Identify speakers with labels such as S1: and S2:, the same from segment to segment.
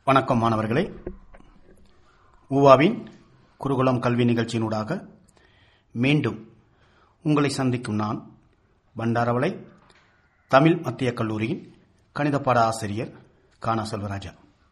S1: வணக்கம் மாணவர்களே ஊவாவின் குருகுலம் கல்வி நிகழ்ச்சியினூடாக மீண்டும் உங்களை சந்திக்கும் நான் பண்டாரவளை தமிழ் மத்திய கல்லூரியின் கணித பாட ஆசிரியர் கானா செல்வராஜா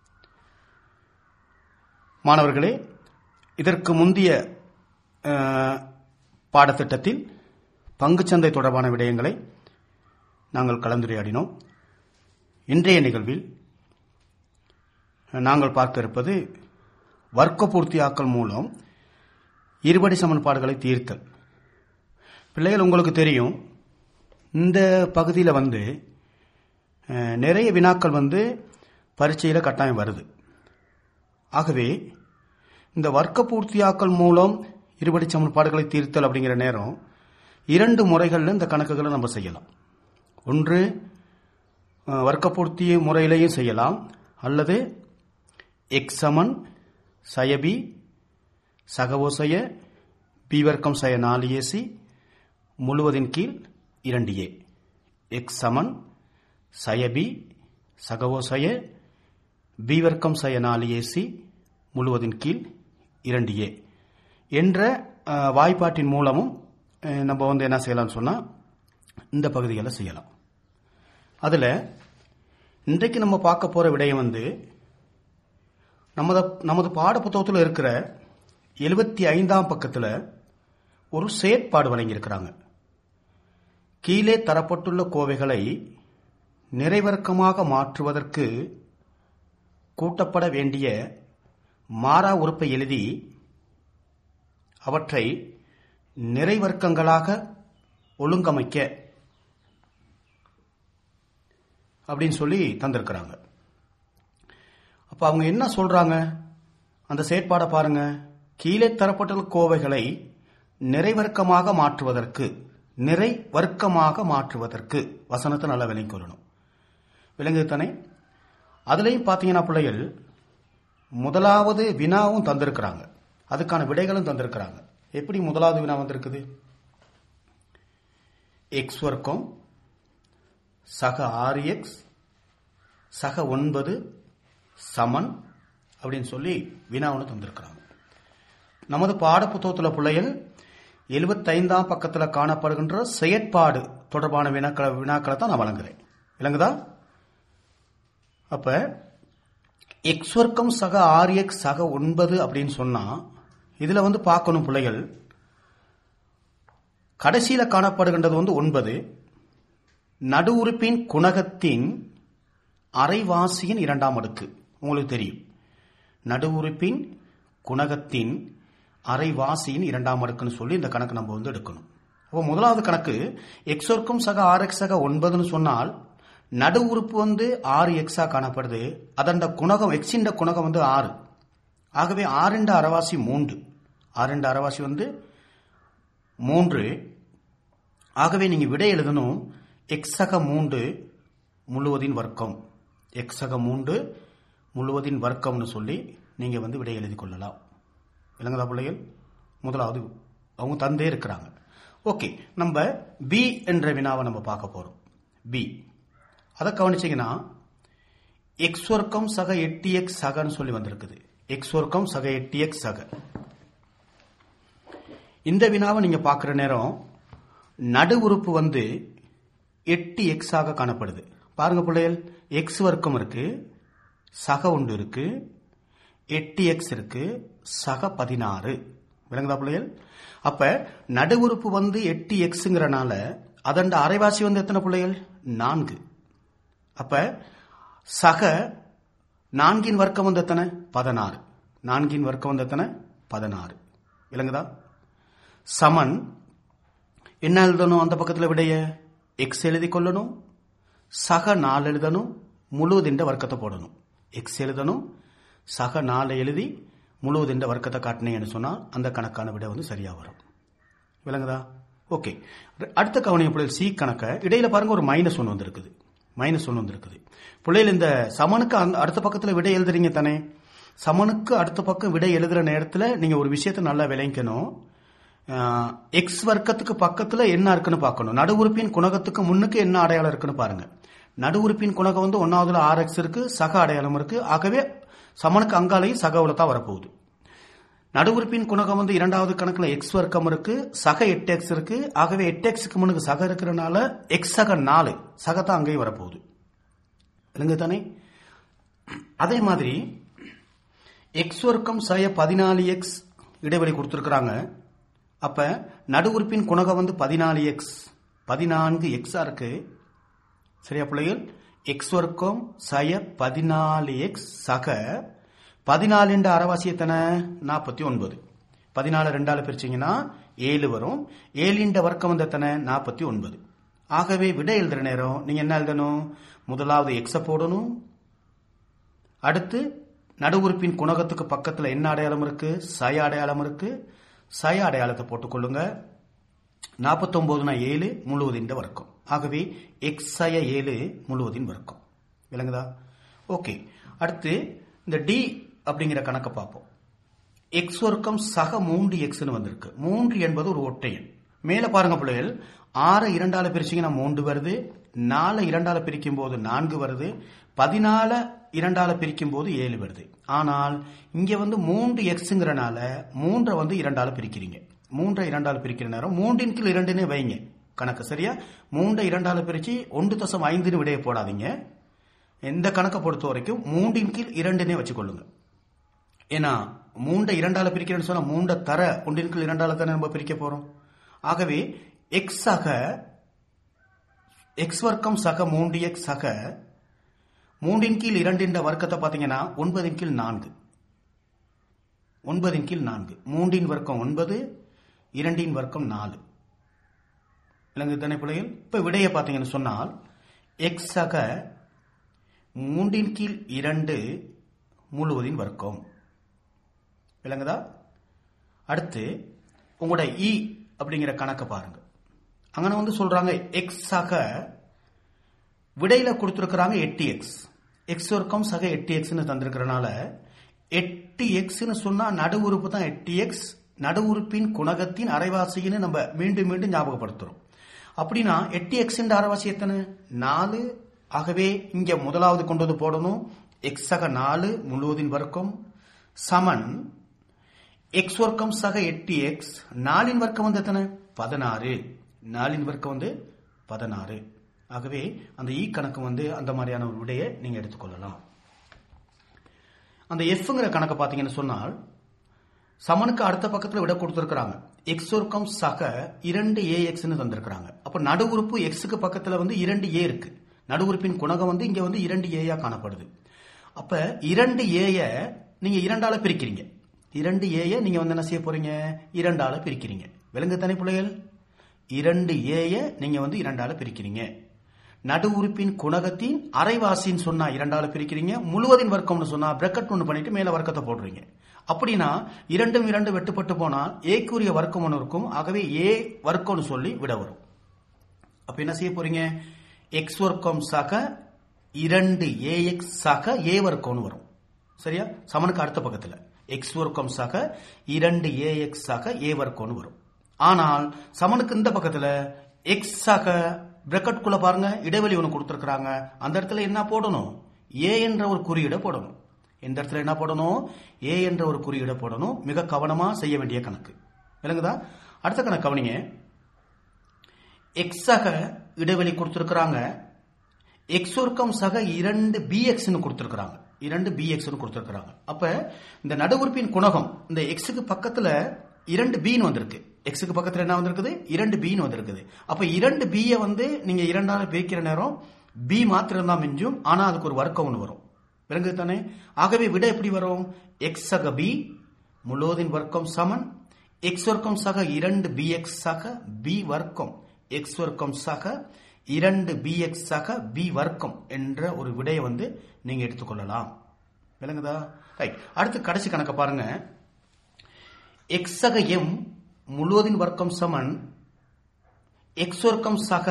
S1: மாணவர்களே இதற்கு முந்தைய அஹ், பாடத்திட்டத்தில் பங்குச்சந்தை தொடர்பான விடயங்களை நாங்கள் கலந்துரையாடினோம் இன்றைய நிகழ்வில் நாங்கள் பார்க்க இருப்பது வர்க்க பூர்த்தியாக்கல் மூலம் இருபடி சமன்பாடுகளை தீர்த்தல் பிள்ளைகள் உங்களுக்கு தெரியும் இந்த பகுதியில் வந்து அஹ், நிறைய வினாக்கள் வந்து பரீட்சையில் கட்டாயம் வருது ஆகவே இந்த வர்க்க பூர்த்தியாக்கல் மூலம் இருபடி சமன்பாடுகளை தீர்த்தல் அப்படிங்கிற நேரம் இரண்டு முறைகளில் இந்த கணக்குகளை நம்ம செய்யலாம் ஒன்று அஹ், வர்க்க பூர்த்தி முறையிலையும் செய்யலாம் அல்லது எக்ஸ் சமன் சயபி சகவோசய பி வர்க்கம் சய நாலு ஏசி முழுவதின் கீழ் இரண்டு ஏ எக்ஸ் சமன் சயபி சகவோசய பி வர்க்கம் சய நாலு ஏசி முழுவதின் கீழ் இரண்டு ஏ என்ற அஹ், வாய்ப்பாட்டின் மூலமும் அஹ், நம்ம வந்து என்ன செய்யலாம்னு சொன்னால் இந்த பகுதிகளை செய்யலாம் அதில் இன்றைக்கு நம்ம பார்க்க போகிற விடயம் வந்து நமது நமது பாட புத்தகத்தில் இருக்கிற எழுபத்தி ஐந்தாம் பக்கத்தில் ஒரு செயற்பாடு வழங்கியிருக்கிறாங்க கீழே தரப்பட்டுள்ள கோவைகளை நிறைவர்க்கமாக மாற்றுவதற்கு கூட்டப்பட வேண்டிய மாறா உறுப்பை எழுதி அவற்றை நிறைவர்க்கங்களாக ஒழுங்கமைக்க அப்படின்னு சொல்லி தந்திருக்கிறாங்க அப்ப அவங்க என்ன சொல்றாங்க அந்த செயற்பாடை பாருங்க கீழே தரப்பட்டுள்ள கோவைகளை நிறைவர்க்கமாக மாற்றுவதற்கு நிறை வர்க்கமாக மாற்றுவதற்கு வசனத்தை நல்லா விளங்கி கொள்ளணும் விளங்குது தானே அதுலயும் பாத்தீங்கன்னா பிள்ளைகள் முதலாவது வினாவும் தந்திருக்கிறாங்க அதுக்கான விடைகளும் தந்திருக்கிறாங்க எப்படி முதலாவது வினா வந்திருக்குது எக்ஸ் வர்க்கம் சக ஆறு எக்ஸ் சக ஒன்பது சமன் அப்படின்னு சொல்லி வினா ஒன்று தந்திருக்கிறாங்க நமது பாடப்புத்தகத்தில் பிள்ளைகள் எழுபத்தைந்தாம் பக்கத்தில் காணப்படுகின்ற செயற்பாடு தொடர்பான வினாக்களை வினாக்களை தான் நான் வழங்குறேன் விளங்குதா அப்ப எக்ஸ் வர்க்கம் சக ஆறு எக்ஸ் சக ஒன்பது அப்படின்னு சொன்னா இதுல வந்து பார்க்கணும் பிள்ளைகள் கடைசியில காணப்படுகின்றது வந்து ஒன்பது நடு உறுப்பின் குணகத்தின் அரைவாசியின் இரண்டாம் அடுக்கு உங்களுக்கு தெரியும் நடு உறுப்பின் குணகத்தின் அரைவாசியின் இரண்டாம் அடுக்குன்னு சொல்லி இந்த கணக்கு நம்ம வந்து எடுக்கணும் அப்போ முதலாவது கணக்கு எக்ஸ் வர்க்கம் சக ஆர் எக்ஸ் சக ஒன்பதுன்னு சொன்னால் நடு உறுப்பு வந்து ஆறு எக்ஸா காணப்படுது அதன் குணகம் எக்ஸின் குணகம் வந்து ஆறு ஆகவே ஆறுண்ட அரைவாசி மூன்று ஆறுண்ட அரைவாசி வந்து மூன்று ஆகவே நீங்க விடை எழுதணும் எக்ஸக மூன்று முழுவதின் வர்க்கம் எக்ஸக மூன்று முழுவதின் வர்க்கம்னு சொல்லி நீங்க வந்து விடை எழுதி கொள்ளலாம் விளங்குதா பிள்ளைகள் முதலாவது அவங்க தந்தே இருக்கிறாங்க ஓகே நம்ம பி என்ற வினாவை நம்ம பார்க்க போறோம் பி அதை கவனிச்சீங்கன்னா எக்ஸ் வர்க்கம் சக எட்டு எக்ஸ் சகன்னு சொல்லி வந்திருக்குது எக்ஸ் வர்க்கம் சக எட்டு எக்ஸ் சக இந்த வினாவை நீங்க பார்க்குற நேரம் நடு உறுப்பு வந்து எட்டு எக்ஸ் ஆக காணப்படுது பாருங்க பிள்ளைகள் எக்ஸ் வர்க்கம் இருக்கு சக ஒன்று இருக்கு எட்டு எக்ஸ் இருக்கு சக பதினாறு விளங்குதா பிள்ளைகள் அப்ப நடு உறுப்பு வந்து எட்டு எக்ஸுங்கிறனால அதன் அரைவாசி வந்து எத்தனை பிள்ளைகள் நான்கு அப்ப சக நான்கின் வர்க்கம் வந்து எத்தனை பதினாறு நான்கின் வர்க்கம் வந்து எத்தனை பதினாறு விளங்குதா சமன் என்ன எழுதணும் அந்த பக்கத்தில் விடைய எக்ஸ் எழுதி கொள்ளணும் சக நாலு எழுதணும் முழுவதிண்ட வர்க்கத்தை போடணும் எக்ஸ் எழுதணும் சக நாலு எழுதி முழுவதிண்ட வர்க்கத்தை காட்டினீங்கன்னு சொன்னால் அந்த கணக்கான விடை வந்து சரியா வரும் விளங்குதா ஓகே அடுத்த கவனிய பிள்ளைகள் சி கணக்கை இடையில பாருங்க ஒரு மைனஸ் ஒன்று வந்திருக்குது மைனஸ் ஒன்று வந்திருக்குது பிள்ளைகள் இந்த சமனுக்கு அந்த அடுத்த பக்கத்தில் விடை எழுதுறீங்க தானே சமனுக்கு அடுத்த பக்கம் விடை எழுதுற நேரத்தில் நீங்க ஒரு விஷயத்தை நல்லா விளைக்கணும் எக்ஸ் வர்க்கத்துக்கு பக்கத்துல என்ன இருக்குன்னு பார்க்கணும் நடு உறுப்பின் குணகத்துக்கு முன்னுக்கு என்ன அடையாளம் இருக்குன்னு பாருங்க நடு உறுப்பின் குணகம் வந்து ஒன்னாவதுல ஆர் எக்ஸ் இருக்கு சக அடையாளம் இருக்கு ஆகவே சமனுக்கு அங்காலையும் சகவுல தான் வரப்போகுது நடுவுறுப்பின் குணகம் வந்து இரண்டாவது கணக்குல எக்ஸ் வர்க்கம் இருக்கு சக எட்டு எக்ஸ் இருக்கு ஆகவே எட்டு எக்ஸுக்கு முன்னுக்கு சக இருக்கிறனால எக்ஸ் சக நாலு சக தான் அங்கேயும் வரப்போகுது இல்லைங்க தானே அதே மாதிரி எக்ஸ் வர்க்கம் சய பதினாலு எக்ஸ் இடைவெளி கொடுத்துருக்குறாங்க அப்ப நடுவுறுப்பின் குணகம் வந்து பதினாலு எக்ஸ் பதினான்கு எக்ஸா இருக்கு சரியா பிள்ளைகள் எக்ஸ் வர்க்கம் சய பதினாலு எக்ஸ் சக பதினாலு அரைவாசி எத்தனை நாற்பத்தி ஒன்பது பதினாலு ரெண்டால பிரிச்சீங்கன்னா ஏழு வரும் ஏழின்ற வர்க்கம் வந்து எத்தனை நாற்பத்தி ஒன்பது ஆகவே விடை எழுதுற நேரம் நீங்க என்ன எழுதணும் முதலாவது எக்ஸ போடணும் அடுத்து நடுவுறுப்பின் குணகத்துக்கு பக்கத்துல என்ன அடையாளம் இருக்கு சய அடையாளம் இருக்கு சய அடையாளத்தை போட்டுக்கொள்ளுங்க நாற்பத்தொன்பதுனா ஏழு முழுவதின் வர்க்கம் ஆகவே எக்ஸ் சய ஏழு முழுவதின் வர்க்கம் விளங்குதா ஓகே அடுத்து இந்த டி அப்படிங்கிற கணக்கை பார்ப்போம் எக்ஸ் வர்க்கம் சக மூன்று எக்ஸ்னு வந்திருக்கு மூன்று என்பது ஒரு ஒற்றையன் மேல பாருங்க பிள்ளைகள் ஆறு இரண்டால பிரிச்சீங்கன்னா மூன்று வருது நாலு இரண்டால பிரிக்கும் போது நான்கு வருது பதினால இரண்டால பிரிக்கும் போது ஏழு வருது ஆனால் இங்க வந்து மூன்று எக்ஸுங்கிறனால மூன்றை வந்து இரண்டால பிரிக்கிறீங்க மூன்றை இரண்டால பிரிக்கிற நேரம் மூன்றின் கீழ் இரண்டுன்னு வைங்க கணக்கு சரியா மூன்றை இரண்டால பிரிச்சு ஒன்று தசம் ஐந்துன்னு விடைய போடாதீங்க எந்த கணக்கை பொறுத்த வரைக்கும் மூன்றின் கீழ் இரண்டுனே வச்சுக்கொள்ளுங்க ஏன்னா மூண்டை இரண்டால பிரிக்கிறேன்னு சொன்னா மூண்டை தர ஒன்றின் கீழ் இரண்டால தானே நம்ம பிரிக்க போறோம் ஆகவே எக்ஸ் சக எக்ஸ் வர்க்கம் சக மூன்று எக்ஸ் சக மூன்றின் கீழ் இரண்டின் வர்க்கத்தை பார்த்தீங்கன்னா ஒன்பதின் கீழ் நான்கு ஒன்பதின் கீழ் நான்கு மூன்றின் வர்க்கம் ஒன்பது இரண்டின் வர்க்கம் நாலு இலங்கை தானே பிள்ளைகள் இப்ப விடையை பார்த்தீங்கன்னு சொன்னால் எக்ஸ் சக மூன்றின் கீழ் இரண்டு முழுவதின் வர்க்கம் விளங்குதா அடுத்து உங்களோட இ அப்படிங்கிற கணக்கை பாருங்க அங்கன வந்து சொல்றாங்க எக்ஸ் சக விடையில கொடுத்துருக்கிறாங்க எட்டு எக்ஸ் எக்ஸ் வர்க்கம் சக எட்டு எக்ஸ்னு தந்திருக்கிறனால எட்டு எக்ஸ்னு சொன்னா நடு உறுப்பு தான் எட்டு எக்ஸ் நடு உறுப்பின் குணகத்தின் அரைவாசின்னு நம்ம மீண்டும் மீண்டும் ஞாபகப்படுத்துறோம் அப்படின்னா எட்டு எக்ஸ் அரைவாசி எத்தனை நாலு ஆகவே இங்க முதலாவது கொண்டு வந்து போடணும் எக்ஸ் சக நாலு முழுவதின் வர்க்கம் சமன் எக்ஸ் வர்க்கம் சக எட்டு எக்ஸ் நாலின் வர்க்கம் வந்து எத்தனை பதினாறு நாலின் வர்க்கம் வந்து பதினாறு ஆகவே அந்த இ கணக்கு வந்து அந்த மாதிரியான ஒரு விடையை நீங்க எடுத்துக்கொள்ளலாம் அந்த எஃப்ங்கிற கணக்கை பார்த்தீங்கன்னு சொன்னால் சமனுக்கு அடுத்த பக்கத்தில் விட கொடுத்துருக்காங்க எக்ஸ் வர்க்கம் சக இரண்டு ஏ எக்ஸ்னு தந்திருக்கிறாங்க அப்ப நடு உறுப்பு எக்ஸுக்கு பக்கத்துல வந்து இரண்டு ஏ இருக்கு நடு உறுப்பின் குணகம் வந்து இங்க வந்து இரண்டு ஏயா காணப்படுது அப்ப இரண்டு ஏய நீங்க இரண்டால பிரிக்கிறீங்க இரண்டு ஏய நீங்க வந்து என்ன செய்ய போறீங்க இரண்டால பிரிக்கிறீங்க விலங்கு தானே பிள்ளைகள் இரண்டு ஏய நீங்க வந்து இரண்டால பிரிக்கிறீங்க நடு உறுப்பின் குணகத்தின் அரைவாசின்னு சொன்னா இரண்டால பிரிக்கிறீங்க முழுவதின் வர்க்கம்னு சொன்னா பிரக்கெட் ஒன்று பண்ணிட்டு மேல வர்க்கத்தை போடுறீங்க அப்படின்னா இரண்டும் இரண்டு வெட்டுப்பட்டு போனால் ஏக்குரிய வர்க்கம் ஒன்று இருக்கும் ஆகவே ஏ வர்க்கம்னு சொல்லி விட வரும் அப்ப என்ன செய்ய போறீங்க எக்ஸ் வர்க்கம் சக இரண்டு ஏ எக்ஸ் சக ஏ வர்க்கம்னு வரும் சரியா சமனுக்கு அடுத்த பக்கத்துல எக்ஸ் வர்க்கம் சக இரண்டு ஏ எக்ஸ் சக ஏ வர்க்கம்னு வரும் ஆனால் சமனுக்கு இந்த பக்கத்துல எக்ஸ் சக பிரக்கெட் குள்ள பாருங்க இடைவெளி ஒன்று கொடுத்துருக்காங்க அந்த இடத்துல என்ன போடணும் ஏ என்ற ஒரு குறியீடை போடணும் இந்த இடத்துல என்ன போடணும் ஏ என்ற ஒரு குறியீடை போடணும் மிக கவனமா செய்ய வேண்டிய கணக்கு விளங்குதா அடுத்த கணக்கு கவனிங்க எக்ஸ் சக இடைவெளி கொடுத்துருக்காங்க எக்ஸ் ஒர்க்கம் சக இரண்டு பி எக்ஸ்னு கொடுத்துருக்காங்க இரண்டு பி எக்ஸ்னு கொடுத்துருக்காங்க அப்ப இந்த நடுவுறுப்பின் குணகம் இந்த எக்ஸுக்கு பக்கத்துல இரண்டு பின்னு வந்திருக்கு எக்ஸுக்கு பக்கத்துல என்ன வந்திருக்குது இரண்டு பின்னு வந்திருக்குது அப்ப இரண்டு பியை வந்து நீங்க இரண்டால பிரிக்கிற நேரம் பி மாத்திரம் தான் மிஞ்சும் ஆனா அதுக்கு ஒரு வர்க்கம் ஒன்று வரும் விளங்குது தானே ஆகவே விட எப்படி வரும் எக்ஸ் சக பி முழுவதின் வர்க்கம் சமன் எக்ஸ் வர்க்கம் சக இரண்டு பி எக்ஸ் சக பி வர்க்கம் எக்ஸ் வர்க்கம் சக இரண்டு பி எக்ஸ் சக பி வர்க்கம் என்ற ஒரு விடையை வந்து நீங்க எடுத்துக்கொள்ளலாம் விளங்குதா ரைட் அடுத்து கடைசி கணக்க பாருங்க எக்ஸ் சக எம் முழுவதின் வர்க்கம் சமன் எக்ஸ் வர்க்கம் சக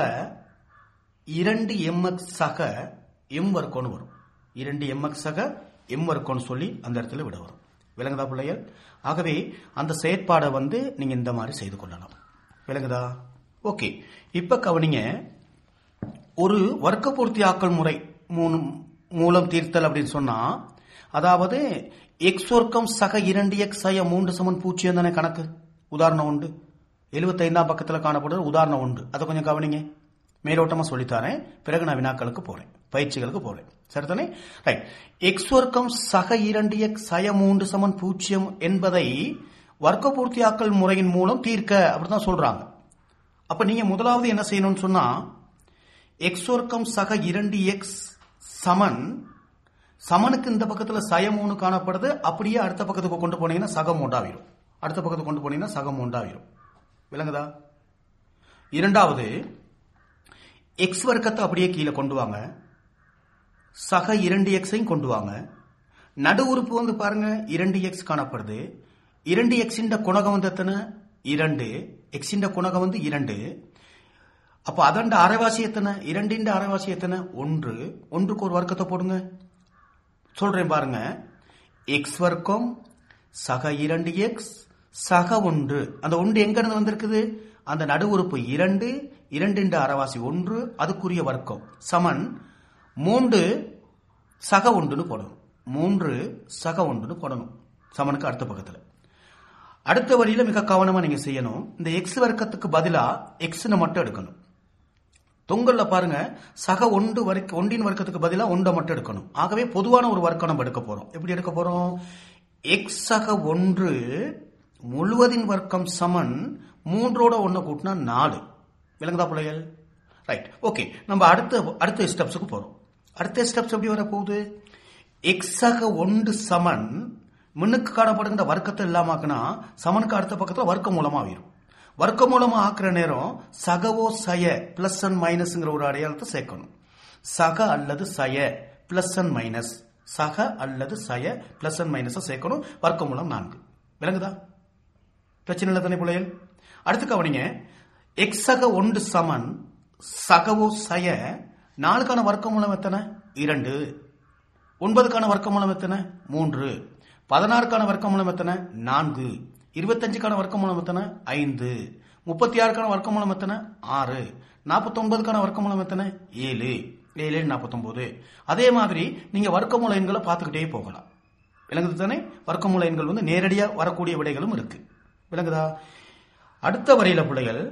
S1: இரண்டு எம்எக்ஸ் சக எம் வர்க்கம்னு வரும் இரண்டு எம்எக்ஸ் சக எம் வர்க்கம்னு சொல்லி அந்த இடத்துல விட வரும் விளங்குதா பிள்ளைகள் ஆகவே அந்த செயற்பாடை வந்து நீங்க இந்த மாதிரி செய்து கொள்ளலாம் விளங்குதா ஓகே இப்ப கவனிங்க ஒரு வர்க்க பூர்த்தி ஆக்கல் முறை மூணு மூலம் தீர்த்தல் அப்படின்னு சொன்னா அதாவது எக்ஸ் வர்க்கம் சக இரண்டு எக்ஸ் சய மூன்று சமன் பூஜ்ஜியம் தானே கணக்கு உதாரணம் உண்டு எழுபத்தைந்தாம் பக்கத்தில் காணப்படுற உதாரணம் உண்டு அதை கொஞ்சம் கவனிங்க மேலோட்டமா சொல்லித்தாரேன் பிறகு நான் வினாக்களுக்கு போறேன் பயிற்சிகளுக்கு போறேன் சரிதானே ரைட் எக்ஸ் வர்க்கம் சக இரண்டு எக்ஸ் சய மூன்று சமன் பூஜ்ஜியம் என்பதை வர்க்க பூர்த்தியாக்கல் முறையின் மூலம் தீர்க்க அப்படிதான் சொல்றாங்க அப்ப நீங்க முதலாவது என்ன செய்யணும்னு சொன்னா எக்ஸ் வர்க்கம் சக இரண்டு எக்ஸ் சமன் சமனுக்கு இந்த பக்கத்துல சய மூணு காணப்படுது அப்படியே அடுத்த பக்கத்துக்கு கொண்டு போனீங்கன்னா சகம் உண்டாவிடும் அடுத்த பக்கத்துக்கு கொண்டு போனீங்கன்னா சகம் உண்டாவிடும் விளங்குதா இரண்டாவது எக்ஸ் வர்க்கத்தை அப்படியே கீழே கொண்டு வாங்க சக இரண்டு எக்ஸையும் கொண்டு வாங்க நடு உறுப்பு வந்து பாருங்க இரண்டு எக்ஸ் காணப்படுது இரண்டு எக்ஸின் குணகம் வந்து எத்தனை இரண்டு எக்ஸின் குணகம் வந்து இரண்டு அப்ப அதண்ட அரைவாசி எத்தனை இரண்டின் அரைவாசி எத்தனை ஒன்று ஒன்றுக்கு ஒரு வர்க்கத்தை போடுங்க சொல்றேன் பாருங்க எக்ஸ் வர்க்கம் சக இரண்டு எக்ஸ் சக ஒன்று அந்த ஒன்று எங்க இருந்து வந்திருக்குது அந்த நடு உறுப்பு இரண்டு இரண்டு அரைவாசி ஒன்று அதுக்குரிய வர்க்கம் சமன் மூன்று சக ஒன்றுன்னு போடணும் மூன்று சக ஒன்றுன்னு போடணும் சமனுக்கு அடுத்த பக்கத்துல அடுத்த வரியில மிக கவனமா நீங்க செய்யணும் இந்த எக்ஸ் வர்க்கத்துக்கு பதிலா எக்ஸ்னு மட்டும் எடுக்கணும் தொங்கல்ல பாருங்க சக ஒன்று வரைக்கும் ஒன்றின் வர்க்கத்துக்கு பதிலா ஒன்றை மட்டும் எடுக்கணும் ஆகவே பொதுவான ஒரு வர்க்கம் நம்ம எடுக்க போறோம் எப்படி எடுக்க போறோம் எக்ஸ் சக ஒன்று முழுவதின் வர்க்கம் சமன் மூன்றோட ஒன்னு கூட்டினா நாலு விளங்குதா பிள்ளைகள் ரைட் ஓகே நம்ம அடுத்த அடுத்த ஸ்டெப்ஸுக்கு போறோம் அடுத்த ஸ்டெப்ஸ் எப்படி வர போகுது எக்ஸ் சக ஒன்று சமன் முன்னுக்கு காணப்படுகின்ற வர்க்கத்தை இல்லாமக்குனா சமனுக்கு அடுத்த பக்கத்துல வர்க்க மூலமா ஆயிரும் வர்க்க மூலமா ஆக்குற நேரம் சகவோ சய பிளஸ் அண்ட் மைனஸ்ங்கிற ஒரு அடையாளத்தை சேர்க்கணும் சக அல்லது சய பிளஸ் அண்ட் மைனஸ் சக அல்லது சய பிளஸ் அண்ட் மைனஸ் சேர்க்கணும் வர்க்க மூலம் நான்கு விளங்குதா பிரச்சனை இல்லை தானே பிள்ளைகள் அடுத்து கவனிங்க எக்ஸ் சக ஒன்று சமன் சகவோ சய நாலுக்கான வர்க்க மூலம் எத்தனை இரண்டு ஒன்பதுக்கான வர்க்க மூலம் எத்தனை மூன்று பதினாறுக்கான வர்க்க மூலம் எத்தனை நான்கு இருபத்தஞ்சுக்கான வர்க்க மூலம் எத்தனை ஐந்து முப்பத்தி ஆறுக்கான வர்க்க மூலம் எத்தனை ஆறு நாற்பத்தி ஒன்பதுக்கான வர்க்க மூலம் எத்தனை ஏழு ஏழு நாற்பத்தொன்பது அதே மாதிரி நீங்க வர்க்கமூல எண்களை பார்த்துக்கிட்டே போகலாம் விளங்குது தானே வர்க்கமூல எண்கள் வந்து நேரடியா வரக்கூடிய விடைகளும் இருக்கு விளங்குதா அடுத்த வரையில பிள்ளைகள்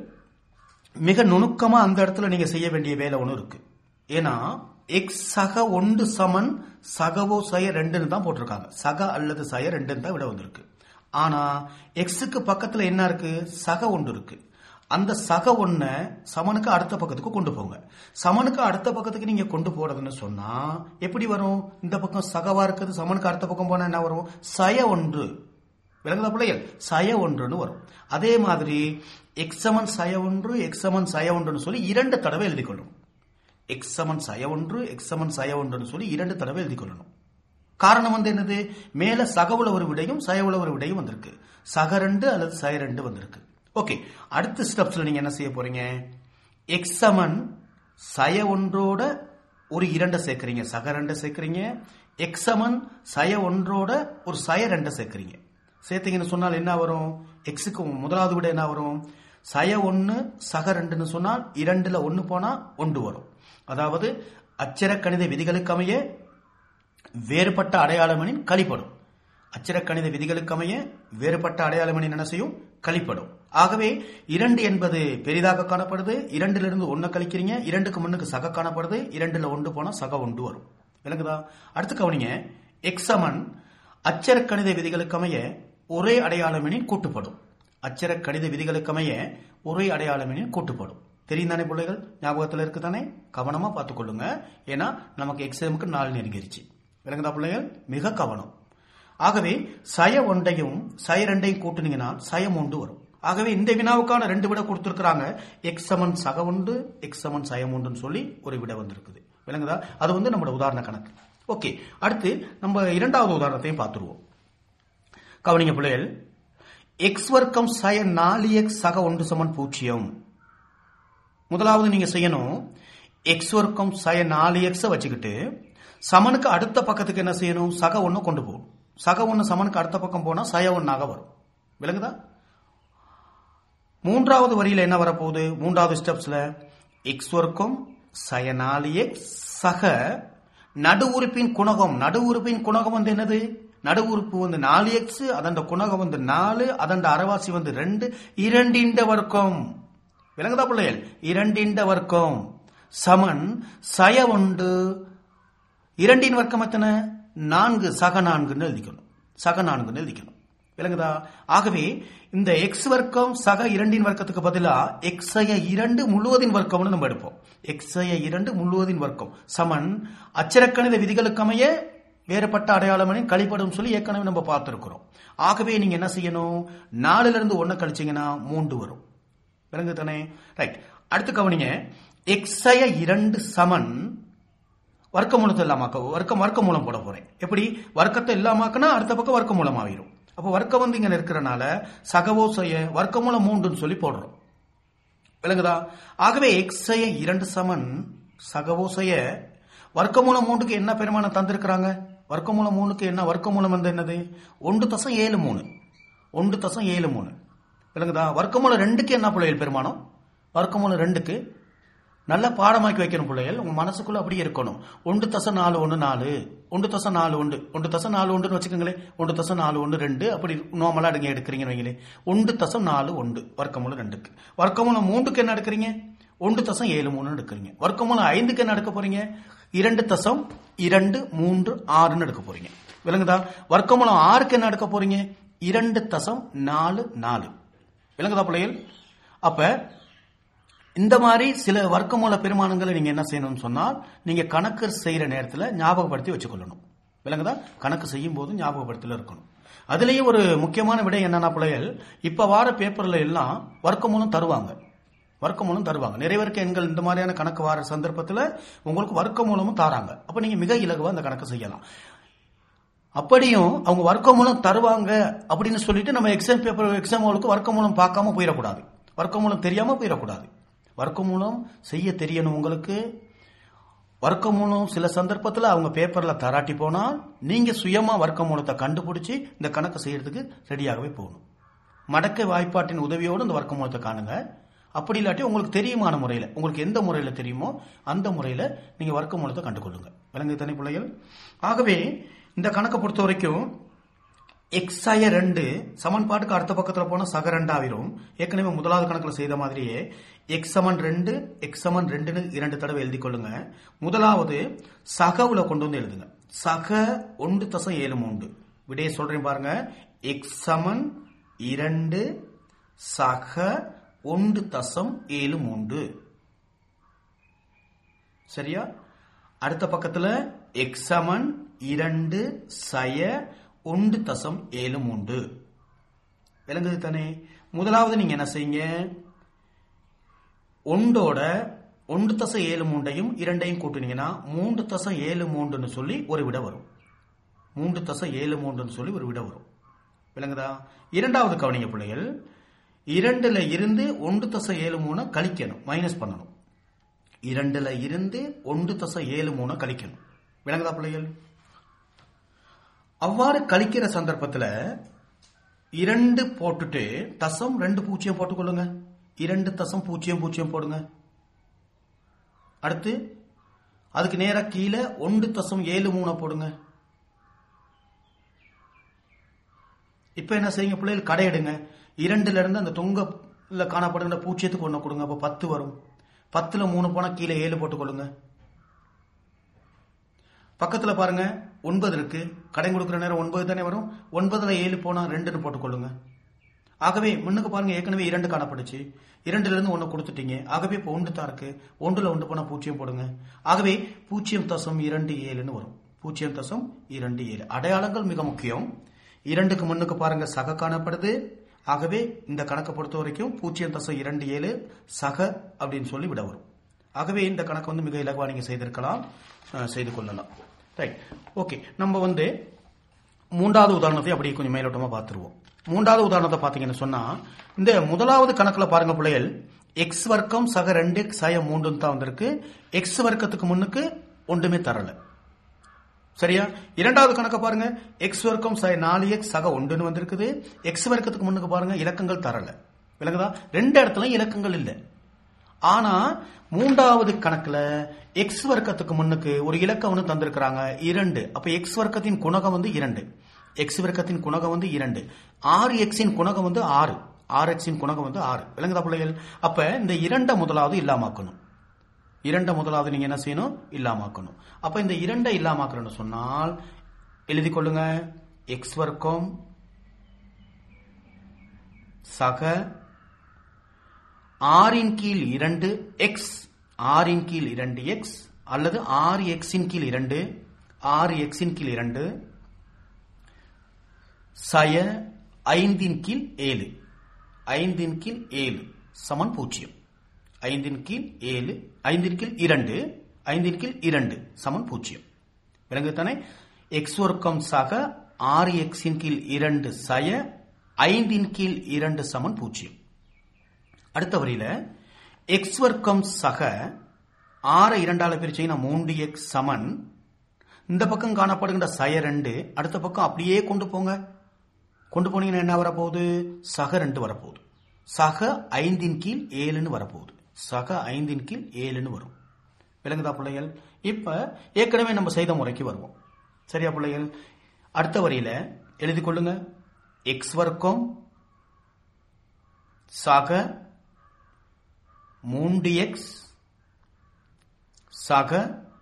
S1: மிக நுணுக்கமா அந்த இடத்துல நீங்க செய்ய வேண்டிய வேலை ஒன்று இருக்கு ஏன்னா எக்ஸ் சக ஒன்று சமன் சகவோ சய ரெண்டுன்னு தான் போட்டிருக்காங்க சக அல்லது சய ரெண்டுன்னு தான் விட வந்திருக்கு ஆனா எக்ஸுக்கு பக்கத்துல என்ன இருக்கு சக ஒன்று இருக்கு அந்த சக ஒன்ன சமனுக்கு அடுத்த பக்கத்துக்கு கொண்டு போங்க சமனுக்கு அடுத்த பக்கத்துக்கு நீங்க கொண்டு போறதுன்னு சொன்னா எப்படி வரும் இந்த பக்கம் சகவா இருக்குது சமனுக்கு அடுத்த பக்கம் போனா என்ன வரும் சய ஒன்று விளங்குதா பிள்ளைகள் சய ஒன்றுன்னு வரும் அதே மாதிரி எக்ஸமன் சய ஒன்று எக்ஸமன் சய ஒன்றுன்னு சொல்லி இரண்டு தடவை எழுதி கொள்ளணும் எக்ஸமன் சய ஒன்று எக்ஸமன் சய ஒன்றுன்னு சொல்லி இரண்டு தடவை எழுதி கொள்ளணும் காரணம் வந்து என்னது மேல சகவுல ஒரு விடையும் சயவுல ஒரு விடையும் வந்திருக்கு சக ரெண்டு அல்லது சய ரெண்டு வந்திருக்கு ஓகே அடுத்த ஸ்டெப்ஸ்ல நீங்க என்ன செய்ய போறீங்க எக்ஸமன் சய ஒன்றோட ஒரு இரண்டை சேர்க்கறீங்க சக ரெண்டை சேர்க்கறீங்க எக்ஸமன் சய ஒன்றோட ஒரு சய ரெண்டை சேர்க்கறீங்க சேர்த்தீங்கன்னு சொன்னால் என்ன வரும் எக்ஸுக்கு முதலாவது விட என்ன வரும் சய ஒன்னு சக ரெண்டுன்னு சொன்னால் இரண்டுல ஒன்னு போனா ஒன்று வரும் அதாவது அச்சர கணித விதிகளுக்கு அமைய வேறுபட்ட அடையாளமணின் கழிப்படும் அச்சர கணித விதிகளுக்கு அமைய வேறுபட்ட அடையாளமணின் என்ன செய்யும் கழிப்படும் ஆகவே இரண்டு என்பது பெரிதாக காணப்படுது இரண்டிலிருந்து ஒன்னு கழிக்கிறீங்க இரண்டுக்கு முன்னுக்கு சக காணப்படுது இரண்டுல ஒன்று போனா சக ஒன்று வரும் விளங்குதா அடுத்து கவனிங்க எக்ஸமன் அச்சர கணித விதிகளுக்கு அமைய ஒரே அடையாளமெனின் கூட்டுப்படும் அச்சர கணித விதிகளுக்கு அமைய ஒரே அடையாளமெனின் கூட்டுப்படும் தெரியும் தானே பிள்ளைகள் ஞாபகத்தில் இருக்கு தானே கவனமா பார்த்துக்கொள்ளுங்க ஏன்னா நமக்கு எக்ஸாமுக்கு நாள் நெருங்கிருச்சு விளங்குதா பிள்ளைகள் மிக கவனம் ஆகவே சய ஒன்றையும் சய ரெண்டையும் கூட்டுனீங்கன்னா சயம் ஒன்று வரும் ஆகவே இந்த வினாவுக்கான ரெண்டு விட கொடுத்திருக்கிறாங்க எக்ஸமன் சக ஒன்று எக்ஸமன் சயம் ஒன்றுன்னு சொல்லி ஒரு விட வந்திருக்குது விளங்குதா அது வந்து நம்மளோட உதாரண கணக்கு ஓகே அடுத்து நம்ம இரண்டாவது உதாரணத்தையும் பார்த்துருவோம் கவனிங்க பிள்ளைகள் எக்ஸ் வர்க்கம் சய நாலு எக்ஸ் சக ஒன்று சமன் பூஜ்ஜியம் முதலாவது நீங்க செய்யணும் எக்ஸ் வர்க்கம் சய நாலு எக்ஸ வச்சுக்கிட்டு சமனுக்கு அடுத்த பக்கத்துக்கு என்ன செய்யணும் சக ஒன்று கொண்டு போகணும் சக ஒன்று சமனுக்கு அடுத்த பக்கம் போனா சய ஒன்னாக வரும் விளங்குதா மூன்றாவது வரியில என்ன வரப்போகுது மூன்றாவது ஸ்டெப்ஸ்ல எக்ஸ் வர்க்கம் சய நாலு எக்ஸ் சக நடு உறுப்பின் குணகம் நடு உறுப்பின் குணகம் வந்து என்னது நடு உறுப்பு வந்து நாலு எக்ஸ் அதன் குணகம் வந்து நாலு அதன் அரைவாசி வந்து ரெண்டு இரண்டிண்ட வர்க்கம் விளங்குதா பிள்ளைகள் இரண்டிண்ட வர்க்கம் சமன் சய உண்டு இரண்டின் வர்க்கம் எத்தனை நான்கு சக நான்குன்னு எழுதிக்கணும் சக நான்குன்னு எழுதிக்கணும் விளங்குதா ஆகவே இந்த எக்ஸ் வர்க்கம் சக இரண்டின் வர்க்கத்துக்கு பதிலா எக்ஸய இரண்டு முழுவதின் வர்க்கம்னு நம்ம எடுப்போம் எக்ஸய இரண்டு முழுவதின் வர்க்கம் சமன் அச்சரக்கணித விதிகளுக்கு அமைய வேறுபட்ட அடையாளமனை கழிப்படும் சொல்லி ஏற்கனவே நம்ம பார்த்துருக்கிறோம் ஆகவே நீங்க என்ன செய்யணும் நாலுல இருந்து ஒன்னு கழிச்சீங்கன்னா மூன்று வரும் விளங்கு தானே ரைட் அடுத்து கவனிங்க எக்ஸய இரண்டு சமன் வர்க்க மூலத்தை இல்லாமாக்க வர்க்கம் வர்க்க மூலம் போட போறேன் எப்படி வர்க்கத்தை இல்லாமாக்கனா அடுத்த பக்கம் வர்க்க மூலம் ஆயிரும் அப்போ வர்க்கம் வந்து இங்க இருக்கிறனால சகவோ செய்ய வர்க்க மூலம் மூன்றுன்னு சொல்லி போடுறோம் விளங்குதா ஆகவே எக்ஸய இரண்டு சமன் சகவோ செய்ய வர்க்க மூலம் மூன்றுக்கு என்ன பெருமானம் தந்திருக்கிறாங்க வர்க்க மூலம் மூணுக்கு என்ன வர்க்க மூலம் வந்து என்னது ஒன்று தசம் ஏழு மூணு ஒன்று தசம் ஏழு மூணு விளங்குதா வர்க்க மூலம் ரெண்டுக்கு என்ன பிள்ளைகள் பெருமானம் வர்க்க மூலம் ரெண்டுக்கு நல்ல பாடமாக்கி வைக்கணும் பிள்ளைகள் உங்க மனசுக்குள்ள அப்படியே இருக்கணும் ஒன்று தசம் நாலு ஒன்று நாலு ஒன்று தசம் நாலு ஒன்று ஒன்று தசம் நாலு ஒன்றுன்னு வச்சுக்கோங்களேன் ஒன்று தசம் நாலு ஒன்று ரெண்டு அப்படி நார்மலா எடுங்க எடுக்கிறீங்கன்னு வைங்களேன் ஒன்று தசம் நாலு ஒன்று வர்க்கமூலம் ரெண்டுக்கு வர்க்கமூலம் மூன்றுக்கு என்ன எடுக்கிறீங்க ஒன்று தசம் ஏழு மூணு எடுக்கிறீங்க வர்க்கமூலம் ஐந்துக்கு என்ன எடுக்க போறீங்க இரண்டு தசம் இரண்டு மூன்று ஆறுன்னு எடுக்க போறீங்க விளங்குதா வர்க்கமூலம் ஆறுக்கு என்ன எடுக்க போறீங்க இரண்டு தசம் நாலு நாலு விளங்குதா பிள்ளைகள் அப்ப இந்த மாதிரி சில வர்க்கமூல பெருமானங்களை நீங்க என்ன செய்யணும்னு சொன்னால் நீங்க கணக்கு செய்யற நேரத்தில் ஞாபகப்படுத்தி வச்சுக்கொள்ளணும் விளங்குதா கணக்கு செய்யும் போது ஞாபகப்படுத்தல இருக்கணும் அதுலயும் ஒரு முக்கியமான விடை என்னன்னா பிள்ளைகள் இப்ப வார பேப்பர்ல எல்லாம் வர்க்கமூலம் தருவாங்க வர்க்கமூலம் தருவாங்க நிறைவேற்க எண்கள் இந்த மாதிரியான கணக்கு வார சந்தர்ப்பத்தில் உங்களுக்கு வர்க்கமூலமும் தாராங்க அப்ப நீங்க மிக இலகுவா அந்த கணக்கு செய்யலாம் அப்படியும் அவங்க வர்க்க மூலம் தருவாங்க அப்படின்னு சொல்லிட்டு நம்ம எக்ஸாம் பேப்பர் எக்ஸாம் ஹாலுக்கு வர்க்க மூலம் பார்க்காம போயிடக்கூடாது வர்க்க மூலம் தெரியாம போயிடக்கூடாது வர்க்க மூலம் செய்ய தெரியணும் உங்களுக்கு வர்க்க மூலம் சில சந்தர்ப்பத்தில் அவங்க பேப்பர்ல தராட்டி போனால் நீங்க சுயமா வர்க்க மூலத்தை கண்டுபிடிச்சு இந்த கணக்கு செய்யறதுக்கு ரெடியாகவே போகணும் மடக்கை வாய்ப்பாட்டின் உதவியோடு இந்த வர்க்க மூலத்தை காணுங்க அப்படி இல்லாட்டி உங்களுக்கு தெரியுமான முறையில் உங்களுக்கு எந்த முறையில் தெரியுமோ அந்த முறையில் நீங்க வர்க்க மூலத்தை கண்டுகொள்ளுங்க விலங்கு தனி பிள்ளைகள் ஆகவே இந்த கணக்கை பொறுத்த வரைக்கும் எக்ஸாய ரெண்டு சமன்பாட்டுக்கு அடுத்த பக்கத்தில் போனால் சக ரெண்டாவிரும் ஏற்கனவே முதலாவது கணக்கில் செய்த மாதிரியே எக்ஸ் சமன் ரெண்டு எக்ஸ் சமன் ரெண்டுன்னு இரண்டு தடவை எழுதி கொள்ளுங்க முதலாவது சகவுல கொண்டு வந்து எழுதுங்க சக ஒன்று தசம் ஏழு மூன்று விடையை சொல்றேன் பாருங்க எக்ஸ் சமன் இரண்டு சக ஒன்று தசம் ஏழு மூன்று சரியா அடுத்த பக்கத்துல எக்ஸ் சமன் இரண்டு சய ஒன்று தசம் ஏழு மூன்று விளங்குது தானே முதலாவது நீங்க என்ன செய்யுங்க ஒன்றோட ஒன்று தசம் ஏழு மூன்றையும் இரண்டையும் கூட்டினீங்கன்னா மூன்று தசம் ஏழு மூன்றுன்னு சொல்லி ஒரு விட வரும் மூன்று தசம் ஏழு மூன்றுன்னு சொல்லி ஒரு விட வரும் விளங்குதா இரண்டாவது கவனிங்க பிள்ளைகள் இரண்டுல இருந்து ஒன்று தசம் ஏழு மூணு கழிக்கணும் மைனஸ் பண்ணணும் இரண்டுல இருந்து ஒன்று தசம் ஏழு மூணு கழிக்கணும் விளங்குதா பிள்ளைகள் அவ்வாறு கழிக்கிற சந்தர்ப்பத்தில் இரண்டு போட்டுட்டு தசம் ரெண்டு பூஜ்ஜியம் போட்டுக்கொள்ளுங்க இரண்டு தசம் பூஜ்ஜியம் பூஜ்ஜியம் போடுங்க அடுத்து அதுக்கு நேரா கீழே ஒன்று தசம் ஏழு மூணு போடுங்க இப்ப என்ன செய்யுங்க பிள்ளைகள் கடை எடுங்க இரண்டுல இருந்து அந்த தொங்கல காணப்படுகிற பூஜ்ஜியத்துக்கு ஒண்ணு கொடுங்க அப்ப பத்து வரும் பத்துல மூணு போனா கீழே ஏழு போட்டுக்கொள்ளுங்க பக்கத்துல பாருங்க ஒன்பது இருக்கு கடன் கொடுக்குற நேரம் ஒன்பது தானே வரும் ஒன்பதுல ஏழு போனா ரெண்டுன்னு போட்டுக்கொள்ளுங்க ஆகவே முன்னுக்கு பாருங்க ஏற்கனவே இரண்டு காணப்படுச்சு இரண்டுல இருந்து ஒன்னு கொடுத்துட்டீங்க ஆகவே இப்போ ஒன்று தான் இருக்கு ஒன்றுல ஒன்று போனா பூஜ்ஜியம் போடுங்க ஆகவே பூஜ்ஜியம் தசம் இரண்டு ஏழுன்னு வரும் பூஜ்ஜியம் தசம் இரண்டு ஏழு அடையாளங்கள் மிக முக்கியம் இரண்டுக்கு முன்னுக்கு பாருங்க சக காணப்படுது ஆகவே இந்த கணக்கை பொறுத்த வரைக்கும் பூஜ்ஜியம் தசம் இரண்டு ஏழு சக அப்படின்னு சொல்லி விட வரும் ஆகவே இந்த கணக்கு வந்து மிக இலகுவா நீங்க செய்திருக்கலாம் அஹ், செய்து கொள்ளலாம் ரைட் ஓகே நம்ம வந்து மூன்றாவது உதாரணத்தை அப்படியே கொஞ்சம் மேலோட்டமா பார்த்துருவோம் மூன்றாவது உதாரணத்தை பார்த்தீங்கன்னு சொன்னா இந்த முதலாவது கணக்குல பாருங்க பிள்ளைகள் எக்ஸ் வர்க்கம் சக ரெண்டு சய மூன்றுன்னு தான் வந்திருக்கு எக்ஸ் வர்க்கத்துக்கு முன்னுக்கு ஒன்றுமே தரல சரியா இரண்டாவது கணக்கை பாருங்க எக்ஸ் வர்க்கம் ச நாலு எக்ஸ் சக ஒன்றுன்னு வந்திருக்குது எக்ஸ் வர்க்கத்துக்கு முன்னுக்கு பாருங்க இலக்கங்கள் தரல விளங்குதா ரெண்டு இடத்துல இலக்கங்கள் இல்லை ஆனா மூன்றாவது கணக்குல எக்ஸ் வர்க்கத்துக்கு முன்னுக்கு ஒரு இலக்கம் வந்து தந்திருக்கிறாங்க இரண்டு அப்ப எக்ஸ் வர்க்கத்தின் குணகம் வந்து இரண்டு எக்ஸ் வர்க்கத்தின் குணகம் வந்து இரண்டு ஆறு எக்ஸின் குணகம் வந்து ஆறு ஆறு எக்ஸின் குணகம் வந்து ஆறு விளங்குதா பிள்ளைகள் அப்ப இந்த இரண்ட முதலாவது இல்லாமாக்கணும் இரண்ட முதலாவது நீங்க என்ன செய்யணும் இல்லாமாக்கணும் அப்ப இந்த இரண்டை இல்லாமாக்கணும்னு சொன்னால் எழுதி கொள்ளுங்க எக்ஸ் வர்க்கம் சக ஆறின் கீழ் இரண்டு எக்ஸ் ஆறின் கீழ் இரண்டு எக்ஸ் அல்லது ஆறு எக்ஸின் கீழ் இரண்டு ஆறு எக்ஸின் கீழ் இரண்டு சய ஐந்தின் கீழ் ஏழு ஐந்தின் கீழ் ஏழு சமன் பூஜ்ஜியம் ஐந்தின் கீழ் ஏழு ஐந்தின் கீழ் இரண்டு ஐந்தின் கீழ் இரண்டு சமன் பூஜ்ஜியம் விளங்குதானே எக்ஸ் வர்க்கம் சக ஆறு எக்ஸின் கீழ் இரண்டு சய ஐந்தின் கீழ் இரண்டு சமன் பூஜ்ஜியம் அடுத்த வரியில எக்ஸ் வர்க்கம் சக ஆறு இரண்டால பிரிச்சீங்கன்னா மூன்று எக்ஸ் சமன் இந்த பக்கம் காணப்படுகின்ற சய ரெண்டு அடுத்த பக்கம் அப்படியே கொண்டு போங்க கொண்டு போனீங்கன்னா என்ன வரப்போகுது சக ரெண்டு வரப்போகுது சக ஐந்தின் கீழ் ஏழுன்னு வரப்போகுது சக ஐந்தின் கீழ் ஏழுன்னு வரும் விளங்குதா பிள்ளைகள் இப்ப ஏற்கனவே நம்ம செய்த முறைக்கு வருவோம் சரியா பிள்ளைகள் அடுத்த வரியில எழுதி கொள்ளுங்க எக்ஸ் வர்க்கம் சக மூன்று எக்ஸ் சக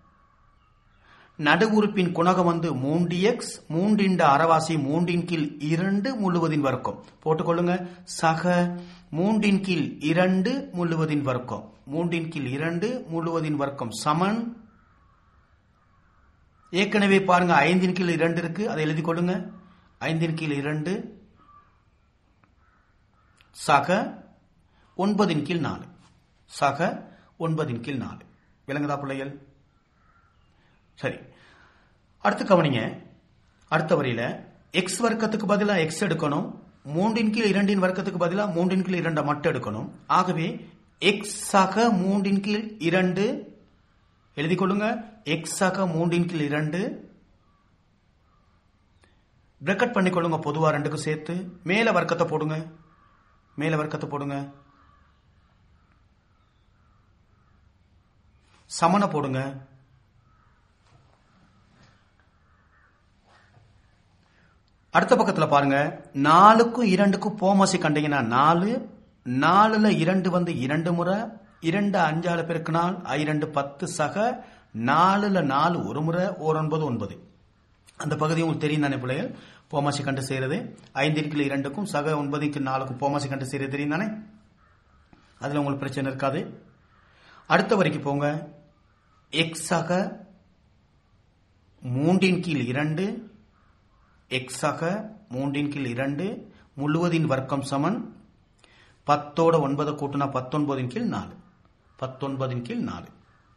S1: நடு உறுப்பின் குணகம் வந்து மூன்று எக்ஸ் மூன்றின் அறவாசி மூன்றின் கீழ் இரண்டு முழுவதின் வர்க்கம் போட்டுக்கொள்ளுங்க சக மூன்றின் கீழ் இரண்டு முழுவதின் வர்க்கம் மூன்றின் கீழ் இரண்டு முழுவதின் வர்க்கம் சமன் ஏற்கனவே பாருங்க ஐந்தின் கீழ் இரண்டு இருக்கு அதை எழுதி கொள்ளுங்க ஐந்தின் கீழ் இரண்டு சக ஒன்பதின் கீழ் நாலு சக ஒன்பதின் கீழ் நாலு விளங்குதா பிள்ளைகள் சரி அடுத்து கவனிங்க அடுத்த வரியில எக்ஸ் வர்க்கத்துக்கு பதிலாக எக்ஸ் எடுக்கணும் மூன்றின் கீழ் இரண்டின் வர்க்கத்துக்கு பதிலாக மூன்றின் கீழ் இரண்டை மட்டும் எடுக்கணும் ஆகவே எக்ஸ் சக மூன்றின் கீழ் இரண்டு எழுதி கொள்ளுங்க எக்ஸ் சக மூன்றின் கீழ் இரண்டு பிரக்கெட் பண்ணிக்கொள்ளுங்க பொதுவா ரெண்டுக்கும் சேர்த்து மேல வர்க்கத்தை போடுங்க மேல வர்க்கத்தை போடுங்க சமனை போடுங்க அடுத்த பக்கத்துல பாருங்க நாலுக்கும் இரண்டுக்கும் போமசி கண்டீங்கன்னா நாலு நாலுல இரண்டு வந்து இரண்டு முறை இரண்டு அஞ்சால பெருக்கினால் இரண்டு பத்து சக நாலுல நாலு ஒரு முறை ஓர் ஒன்பது ஒன்பது அந்த பகுதி உங்களுக்கு தெரியும் தானே பிள்ளைகள் போமாசி கண்டு செய்யறது ஐந்திற்கு இரண்டுக்கும் சக ஒன்பதுக்கு நாலுக்கும் போமாசி கண்டு செய்யறது தெரியும் தானே அதுல உங்களுக்கு பிரச்சனை இருக்காது அடுத்த வரைக்கும் போங்க எக்ஸாக மூன்றின் கீழ் இரண்டு எக்ஸாக மூன்றின் கீழ் இரண்டு முழுவதின் வர்க்கம் சமன் பத்தோட ஒன்பதை கூட்டினா பத்தொன்பதின் கீழ் நாலு பத்தொன்பதின் கீழ் நாலு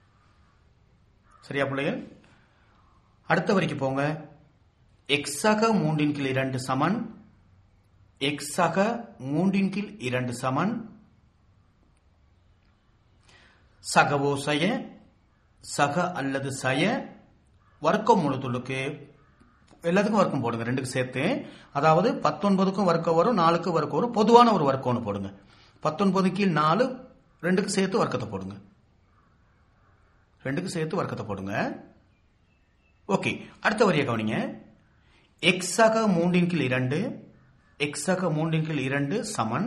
S1: சரியா பிள்ளைகள் அடுத்த வரைக்கும் போங்க எக்ஸாக மூன்றின் கீழ் இரண்டு சமன் எக்ஸாக மூன்றின் கீழ் இரண்டு சமன் சகவோ சய சக அல்லது சய வர்க்கம் முழுத்துள்ளுக்கு எல்லாத்துக்கும் வர்க்கம் போடுங்க ரெண்டுக்கு சேர்த்து அதாவது பத்தொன்பதுக்கும் வர்க்கம் வரும் நாலுக்கு வர்க்கம் வரும் பொதுவான ஒரு வர்க்கம் ஒன்று போடுங்க பத்தொன்பது கீழ் நாலு ரெண்டுக்கு சேர்த்து வர்க்கத்தை போடுங்க ரெண்டுக்கு சேர்த்து வர்க்கத்தை போடுங்க ஓகே அடுத்த வரியை கவனிங்க எக்ஸாக மூன்றின் கீழ் இரண்டு எக்ஸாக மூன்றின் கீழ் இரண்டு சமன்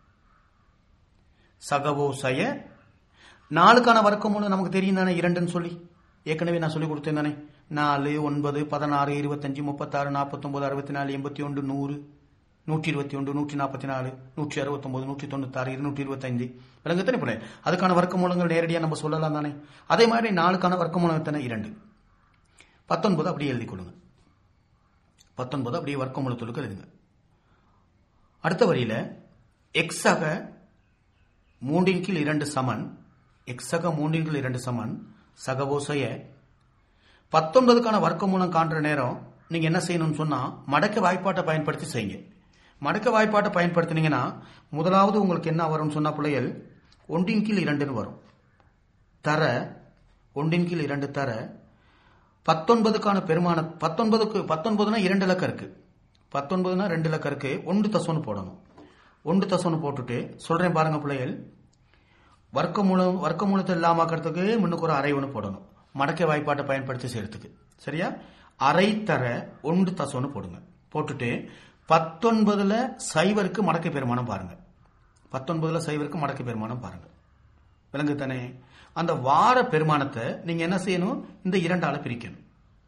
S1: சகவோ சய நாலுக்கான வர்க்கம் ஒன்று நமக்கு தெரியும் தானே இரண்டுன்னு சொல்லி ஏற்கனவே நான் சொல்லி கொடுத்தேன் தானே நாலு ஒன்பது பதினாறு இருபத்தஞ்சு முப்பத்தாறு நாற்பத்தொன்பது அறுபத்தி நாலு எண்பத்தி ஒன்று நூறு நூற்றி இருபத்தி ஒன்று நூற்றி நாற்பத்தி நாலு நூற்றி அறுபத்தொன்பது நூற்றி தொண்ணூத்தாறு இருநூற்றி இருபத்தைந்து விலங்கு எத்தனை பிள்ளை அதுக்கான வர்க்க மூலங்கள் நேரடியாக நம்ம சொல்லலாம் தானே அதே மாதிரி நாலுக்கான வர்க்க மூலம் எத்தனை இரண்டு பத்தொன்பது அப்படியே எழுதி கொள்ளுங்க பத்தொன்பது அப்படியே வர்க்க மூலத்துக்கு எழுதுங்க அடுத்த வரியில எக்ஸாக மூன்றின் கீழ் இரண்டு சமன் எக்ஸாக மூன்றின் கீழ் இரண்டு சமன் சகவோசைய பத்தொன்பதுக்கான வர்க்க மூலம் காண்ற நேரம் நீங்க என்ன செய்யணும்னு சொன்னா மடக்க வாய்ப்பாட்டை பயன்படுத்தி செய்யுங்க மடக்க வாய்ப்பாட்டை பயன்படுத்தினீங்கன்னா முதலாவது உங்களுக்கு என்ன வரும்னு சொன்னா பிள்ளைகள் ஒன்றின் கீழ் இரண்டுன்னு வரும் தர ஒன்றின் கீழ் இரண்டு தர பத்தொன்பதுக்கான பெருமான பத்தொன்பதுக்கு பத்தொன்பதுனா இரண்டு இலக்கம் இருக்கு பத்தொன்பதுனா ரெண்டு இலக்கம் இருக்கு ஒன்று தசோன்னு போடணும் ஒன்று தசோன்னு போட்டுட்டு சொல்றேன் பாருங்க பிள்ளைகள் வர்க்கமூலம் வர்க்கமூலத்தை இல்லாமக்கிறதுக்கு முன்னுக்கு ஒரு அரை ஒன்று போடணும் மடக்கை வாய்ப்பாட்டை பயன்படுத்தி செய்யறதுக்கு சரியா அரை தர ஒன்று தசம்னு போடுங்க போட்டுட்டு பத்தொன்பதுல சைவருக்கு மடக்கை பெருமானம் பாருங்க பத்தொன்பதுல சைவருக்கு மடக்கை பெருமானம் பாருங்க விலங்கு தானே அந்த வார பெருமானத்தை நீங்க என்ன செய்யணும் இந்த இரண்டால பிரிக்கணும்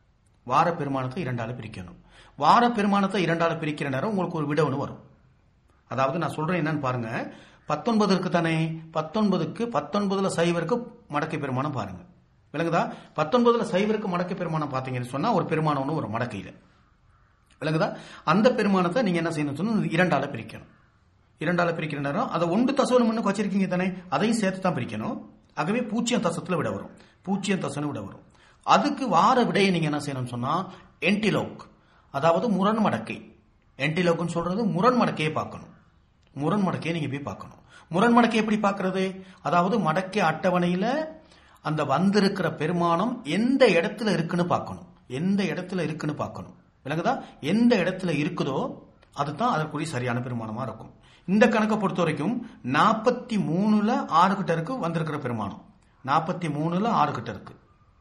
S1: வார பெருமானத்தை இரண்டால பிரிக்கணும் வார பெருமானத்தை இரண்டால பிரிக்கிற நேரம் உங்களுக்கு ஒரு விட ஒன்று வரும் அதாவது நான் சொல்றேன் என்னன்னு பாருங்க பத்தொன்பது இருக்கு தானே பத்தொன்பதுக்கு பத்தொன்பதுல சைவருக்கு மடக்கை பெருமானம் பாருங்க விளங்குதா பத்தொன்பதுல சைவருக்கு மடக்கை பெருமானம் பாத்தீங்கன்னு சொன்னா ஒரு பெருமானம் ஒன்று ஒரு மடக்கையில விளங்குதா அந்த பெருமானத்தை நீங்க என்ன செய்யணும் சொன்னா இரண்டால பிரிக்கணும் இரண்டால பிரிக்கிற நேரம் அதை ஒன்று தசவனம் முன்னுக்கு வச்சிருக்கீங்க தானே அதையும் சேர்த்து தான் பிரிக்கணும் ஆகவே பூஜ்ஜியம் தசத்துல விட வரும் பூஜ்ஜியம் தசன்னு விட வரும் அதுக்கு வார விடையை நீங்க என்ன செய்யணும்னு சொன்னா என்டிலோக் அதாவது முரண் மடக்கை என்டிலோக்னு சொல்றது முரண் மடக்கையை பார்க்கணும் முரண் மடக்கையை நீங்க போய் பார்க்கணும் முரண் மடக்கை எப்படி பார்க்கறது அதாவது மடக்கை அட்டவணையில அந்த வந்திருக்கிற பெருமானம் எந்த இடத்துல இருக்குன்னு பார்க்கணும் எந்த இடத்துல இருக்குன்னு பார்க்கணும் விளங்குதா எந்த இடத்துல இருக்குதோ அதுதான் அதற்குரிய சரியான பெருமானமா இருக்கும் இந்த கணக்கை பொறுத்த வரைக்கும் நாற்பத்தி மூணுல ஆறு கிட்ட இருக்கு வந்திருக்கிற பெருமானம் நாற்பத்தி மூணுல ஆறு கிட்ட இருக்கு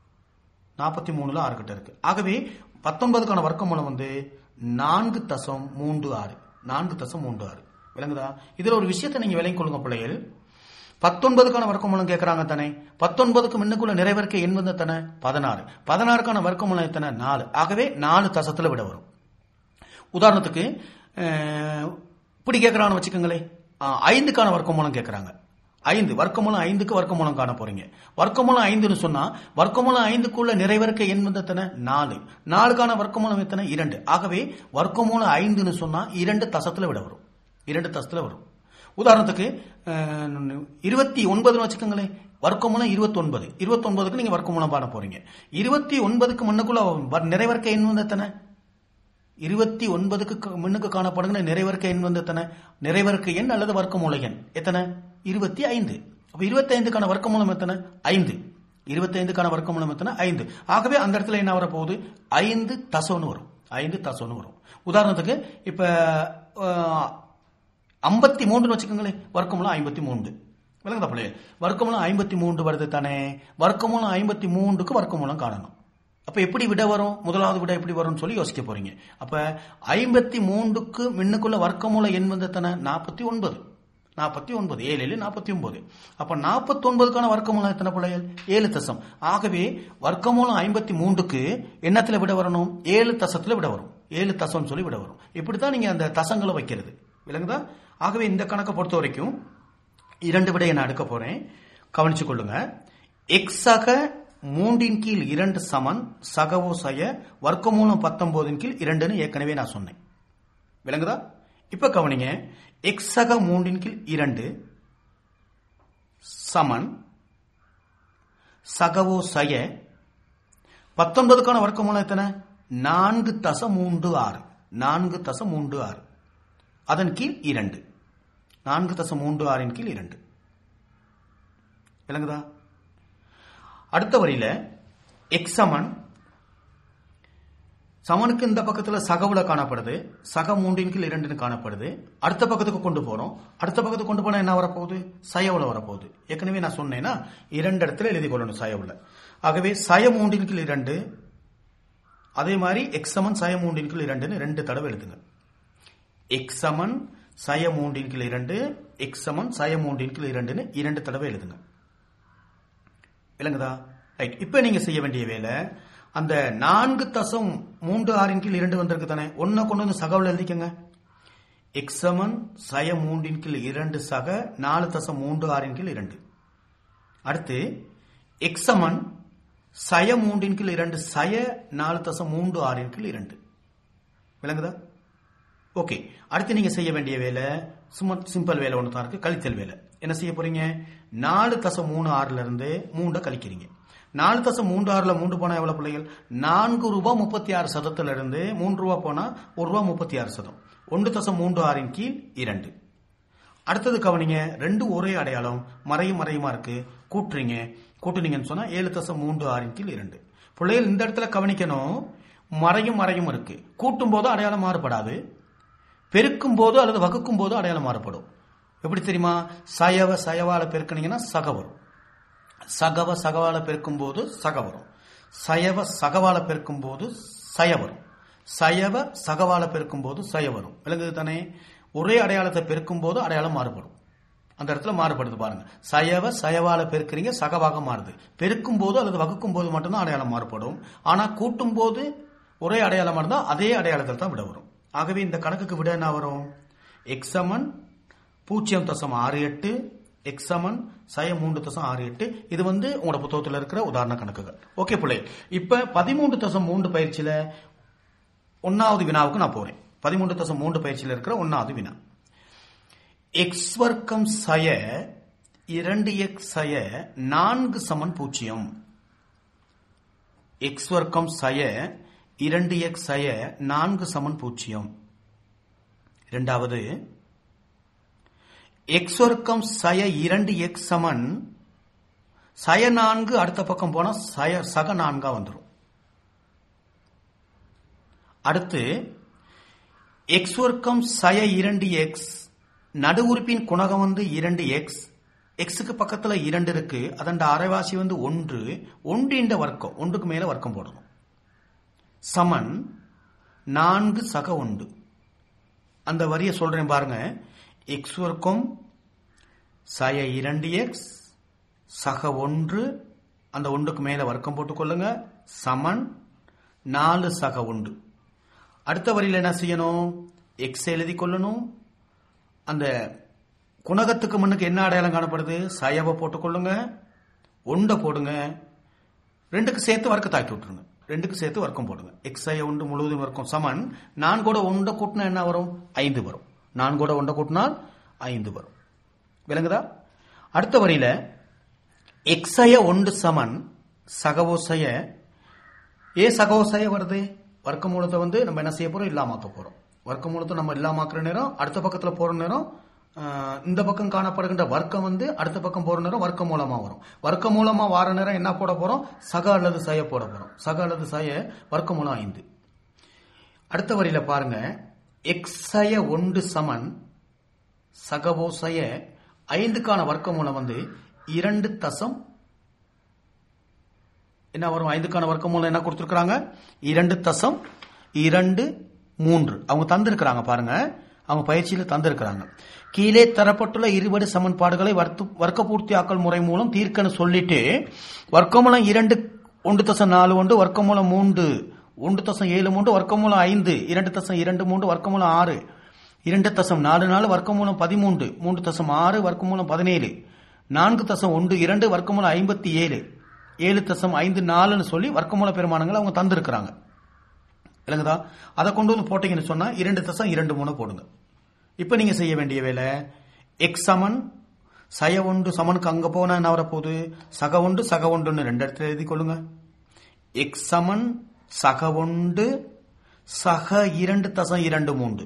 S1: நாற்பத்தி மூணுல ஆறு கிட்ட இருக்கு ஆகவே பத்தொன்பதுக்கான வர்க்கமூலம் வந்து நான்கு தசம் மூன்று ஆறு நான்கு தசம் மூன்று ஆறு விளங்குதா இதுல ஒரு விஷயத்தை நீங்க விளங்கிக் கொள்ளுங்க பிள்ளைகள் பத்தொன்பதுக்கான வர்க்கமூலம் கேட்கறாங்க தானே பத்தொன்பதுக்கு முன்னுக்குள்ள நிறைவேற்க எண்பது தானே பதினாறு பதினாறுக்கான வர்க்கமூலம் எத்தனை நாலு ஆகவே நாலு தசத்துல விட வரும் உதாரணத்துக்கு அஹ், இப்படி கேட்கறான்னு வச்சுக்கோங்களேன் அஹ், ஐந்துக்கான வர்க்கமூலம் கேட்கறாங்க ஐந்து வர்க்கமூலம் ஐந்துக்கு வர்க்கமூலம் காண போறீங்க வர்க்கமூலம் ஐந்துன்னு சொன்னா வர்க்கமூலம் ஐந்துக்குள்ள நிறைவேற்க எண் வந்து எத்தனை நாலு நாலுக்கான வர்க்கமூலம் எத்தனை இரண்டு ஆகவே வர்க்கமூலம் ஐந்துன்னு சொன்னா இரண்டு தசத்துல விட வரும் இரண்டு தசத்துல வரும் உதாரணத்துக்கு அஹ், இருபத்தி ஒன்பதுன்னு வச்சுக்கோங்களேன் வர்க்கமூலம் இருபத்தி ஒன்பது இருபத்தி ஒன்பதுக்கு நீங்க வர்க்கமூலம் பாட போறீங்க இருபத்தி ஒன்பதுக்கு முன்னுக்குள்ள வ- நிறைவேற்க எண் வந்து எத்தனை இருபத்தி ஒன்பதுக்கு க- முன்னுக்கு காணப்படுகிற நிறைவேற்க எண் வந்து எத்தனை நிறைவேற்க எண் அல்லது வர்க்கமூல எண் எத்தனை இருபத்தி ஐந்து அப்ப இருபத்தி ஐந்துக்கான வர்க்கமூலம் எத்தனை ஐந்து இருபத்தி ஐந்துக்கான வர்க்கமூலம் எத்தனை ஐந்து ஆகவே அந்த இடத்துல என்ன வரப்போகுது ஐந்து தசோன்னு வரும் ஐந்து தசோன்னு வரும் உதாரணத்துக்கு இப்ப ஐம்பத்தி மூன்றுன்னு வச்சுக்கோங்களேன் வர்க்கமூலம் ஐம்பத்தி மூன்று விளங்குதா பிள்ளைய வர்க்கமூலம் ஐம்பத்தி மூன்று வருது தானே வர்க்கமூலம் ஐம்பத்தி மூன்றுக்கு வர்க்கமூலம் காணணும் அப்ப எப்படி விட வரும் முதலாவது விட எப்படி வரும்னு சொல்லி யோசிக்க போறீங்க அப்ப ஐம்பத்தி மூன்றுக்கு முன்னுக்குள்ள வர்க்கமூல எண் வந்து எத்தனை நாற்பத்தி ஒன்பது நாற்பத்தி ஒன்பது ஏழு ஏழு நாற்பத்தி ஒன்பது அப்ப நாற்பத்தி ஒன்பதுக்கான வர்க்கமூலம் எத்தனை பிள்ளைகள் ஏழு தசம் ஆகவே வர்க்கமூலம் ஐம்பத்தி மூன்றுக்கு எண்ணத்துல விட வரணும் ஏழு தசத்துல விட வரும் ஏழு தசம் சொல்லி விட வரும் இப்படித்தான் நீங்க அந்த தசங்களை வைக்கிறது விளங்குதா ஆகவே இந்த கணக்கை பொறுத்த வரைக்கும் இரண்டு விடையை நான் எடுக்க போறேன் கவனிச்சு கொள்ளுங்க எக்ஸாக மூன்றின் கீழ் இரண்டு சமன் சகவோ சய வர்க்கமூலம் பத்தொன்பதின் கீழ் இரண்டுன்னு ஏற்கனவே நான் சொன்னேன் விளங்குதா இப்ப கவனிங்க எக்ஸக மூன்றின் கீழ் இரண்டு சமன் சகவோ சய பத்தொன்பதுக்கான வர்க்கமூலம் எத்தனை நான்கு தச மூன்று ஆறு நான்கு தச மூன்று ஆறு அதன் கீழ் இரண்டு நான்கு தசம் மூன்று ஆறின் கீழ் இரண்டு விளங்குதா அடுத்த வரியில எக்ஸ் சமன் சமனுக்கு இந்த பக்கத்துல சகவுல காணப்படுது சக மூன்றின் கீழ் இரண்டுன்னு காணப்படுது அடுத்த பக்கத்துக்கு கொண்டு போறோம் அடுத்த பக்கத்துக்கு கொண்டு போனா என்ன வரப்போகுது சயவுல வரப்போகுது ஏற்கனவே நான் சொன்னேன்னா இரண்டு இடத்துல எழுதி கொள்ளணும் சயவுல ஆகவே சய மூன்றின் கீழ் இரண்டு அதே மாதிரி எக்ஸ் சமன் சய மூன்றின் கீழ் இரண்டுன்னு ரெண்டு தடவை எழுதுங்க எக்ஸ் சமன் சய மூன்றின் கீழ் இரண்டு எக்ஸ் சமன் சய மூன்றின் கீழ் இரண்டுன்னு இரண்டு தடவை எழுதுங்க விளங்குதா ரைட் இப்ப நீங்க செய்ய வேண்டிய வேலை அந்த நான்கு தசம் மூன்று ஆறின் கீழ் இரண்டு வந்திருக்கு தானே ஒன்ன கொண்டு வந்து சகவில் எழுதிக்கங்க எக்ஸ் சமன் சய மூன்றின் கீழ் இரண்டு சக நாலு தசம் மூன்று ஆறின் கீழ் இரண்டு அடுத்து எக்ஸ் சமன் சய மூன்றின் கீழ் இரண்டு சய நாலு தசம் மூன்று ஆறின் கீழ் இரண்டு விளங்குதா ஓகே அடுத்து நீங்க செய்ய வேண்டிய வேலை சும்மா சிம்பிள் வேலை ஒன்று தான் இருக்கு கழித்தல் வேலை என்ன செய்ய போறீங்க நாலு தசம் மூணு ஆறுல இருந்து மூண்டை கழிக்கிறீங்க நாலு தசம் மூன்று ஆறுல மூன்று போனா எவ்வளவு பிள்ளைகள் நான்கு ரூபாய் முப்பத்தி ஆறு சதத்துல இருந்து மூன்று ரூபாய் போனா ஒரு ரூபாய் முப்பத்தி ஆறு சதம் ஒன்று தசம் மூன்று ஆறின் கீழ் இரண்டு அடுத்தது கவனிங்க ரெண்டு ஒரே அடையாளம் மறையும் மறையுமா இருக்கு கூட்டுறீங்க கூட்டுனீங்கன்னு சொன்னா ஏழு தசம் மூன்று ஆறின் கீழ் இரண்டு பிள்ளைகள் இந்த இடத்துல கவனிக்கணும் மறையும் மறையும் இருக்கு கூட்டும் போது அடையாளம் மாறுபடாது பெருக்கும் போது அல்லது வகுக்கும் போது அடையாளம் மாறுபடும் எப்படி தெரியுமா சயவ சயவால பெருக்கினீங்கன்னா சக வரும் சகவ சகவால பெருக்கும் போது சக வரும் சயவ சகவால பெருக்கும் போது சய வரும் சயவ சகவால பெருக்கும் போது சய வரும் விளங்குது தானே ஒரே அடையாளத்தை பெருக்கும் போது அடையாளம் மாறுபடும் அந்த இடத்துல மாறுபடுது பாருங்க சயவ சயவால பெருக்கிறீங்க சகவாக மாறுது பெருக்கும் போது அல்லது வகுக்கும் போது மட்டும்தான் அடையாளம் மாறுபடும் ஆனா கூட்டும் போது ஒரே அடையாளமா இருந்தா அதே அடையாளத்தில் தான் விட வரும் ஆகவே இந்த கணக்குக்கு விட என்ன வரும் எக்ஸமன் பூஜ்ஜியம் தசம் ஆறு எட்டு எக்ஸமன் சய மூன்று தசம் ஆறு எட்டு இது வந்து உங்களோட புத்தகத்தில் இருக்கிற உதாரண கணக்குகள் ஓகே பிள்ளை இப்ப பதிமூன்று தசம் மூன்று பயிற்சியில ஒன்னாவது வினாவுக்கு நான் போறேன் பதிமூன்று தசம் மூன்று பயிற்சியில் இருக்கிற ஒன்னாவது வினா எக்ஸ் வர்க்கம் சய இரண்டு எக்ஸ் சய நான்கு சமன் பூஜ்ஜியம் எக்ஸ் வர்க்கம் சய இரண்டு எக்ஸ் சய நான்கு சமன் பூஜ்ஜியம் இரண்டாவது எக்ஸ் வர்க்கம் சய இரண்டு எக்ஸ் சமன் சய நான்கு அடுத்த பக்கம் போனா சய சக நான்கா வந்துடும் அடுத்து எக்ஸ் வர்க்கம் சய இரண்டு எக்ஸ் நடு உறுப்பின் குணகம் வந்து இரண்டு எக்ஸ் எக்ஸுக்கு பக்கத்துல இரண்டு இருக்கு அதன் அரைவாசி வந்து ஒன்று ஒன்று இந்த வர்க்கம் ஒன்றுக்கு மேல வர்க்கம் போடணும் சமன் நான்கு சக ஒன்று அந்த வரியை சொல்றேன் பாருங்க எக்ஸ் வர்க்கம் சய இரண்டு எக்ஸ் சக ஒன்று அந்த ஒன்றுக்கு மேல வர்க்கம் போட்டுக்கொள்ளுங்க சமன் நாலு சக ஒன்று அடுத்த வரியில் என்ன செய்யணும் எக்ஸ் எழுதி கொள்ளணும் அந்த குணகத்துக்கு முன்னுக்கு என்ன அடையாளம் காணப்படுது சயவை போட்டுக்கொள்ளுங்க ஒண்டை போடுங்க ரெண்டுக்கு சேர்த்து வர்க்க தாக்கி விட்டுருங்க ரெண்டுக்கு சேர்த்து வர்க்கம் போடுங்க எக்ஸ் ஐ ஒன்று முழுவதும் வர்க்கம் சமன் நான் கூட ஒன்றை கூட்டினா என்ன வரும் ஐந்து வரும் நான் கூட ஒன்றை கூட்டினால் ஐந்து வரும் விளங்குதா அடுத்த வரியில எக்ஸய ஒன்று சமன் சகவோசய ஏ சகவோசய வருது வர்க்க மூலத்தை வந்து நம்ம என்ன செய்ய போறோம் இல்லாமாக்க போறோம் வர்க்க மூலத்தை நம்ம இல்லாமாக்குற நேரம் அடுத்த பக்கத்துல போற நேரம் ஆஹ், இந்த பக்கம் காணப்படுகின்ற வர்க்கம் வந்து அடுத்த பக்கம் போற நேரம் வர்க்க மூலமா வரும் வர்க்க மூலமா வார நேரம் என்ன போட போறோம் சக அல்லது சய போட போறோம் சக அல்லது சய வர்க்க மூலம் ஐந்து அடுத்த வரியில பாருங்க எக்ஸய ஒன்று சமன் சகவோசய ஐந்துக்கான வர்க்க மூலம் வந்து இரண்டு தசம் என்ன வரும் ஐந்துக்கான வர்க்க மூலம் என்ன கொடுத்திருக்காங்க இரண்டு தசம் இரண்டு மூன்று அவங்க தந்திருக்கிறாங்க பாருங்க அவங்க பயிற்சியில தந்திருக்கிறாங்க கீழே தரப்பட்டுள்ள இருபடி சமன்பாடுகளை வர்த்து வர்க்க பூர்த்தியாக்கல் முறை மூலம் தீர்க்கன்னு சொல்லிட்டு வர்க்கமூலம் இரண்டு ஒன்று தசம் நாலு ஒன்று வர்க்கமூலம் மூன்று ஒன்று தசம் ஏழு மூன்று வர்க்கமூலம் ஐந்து இரண்டு தசம் இரண்டு மூன்று வர்க்கமூலம் ஆறு இரண்டு தசம் நாலு நாலு வர்க்கமூலம் பதிமூன்று மூன்று தசம் ஆறு வர்க்கமூலம் பதினேழு நான்கு தசம் ஒன்று இரண்டு வர்க்கமூலம் ஐம்பத்தி ஏழு ஏழு தசம் ஐந்து நாலுன்னு சொல்லி வர்க்கமூல பெருமானங்களை அவங்க தந்திருக்கிறாங்க இல்லைங்கதா அதை கொண்டு வந்து போட்டீங்கன்னு சொன்னா இரண்டு தசம் இரண்டு மூணு போடுங்க இப்ப நீங்க செய்ய வேண்டிய வேலை எக்ஸ் சமன் சய ஒன்று சமனுக்கு அங்க போனா என்ன வரப்போகுது சக ஒன்று சக ஒன்றுன்னு ரெண்டு இடத்துல எழுதி கொள்ளுங்க எக்ஸ் சமன் சக ஒன்று சக இரண்டு தசம் இரண்டு மூன்று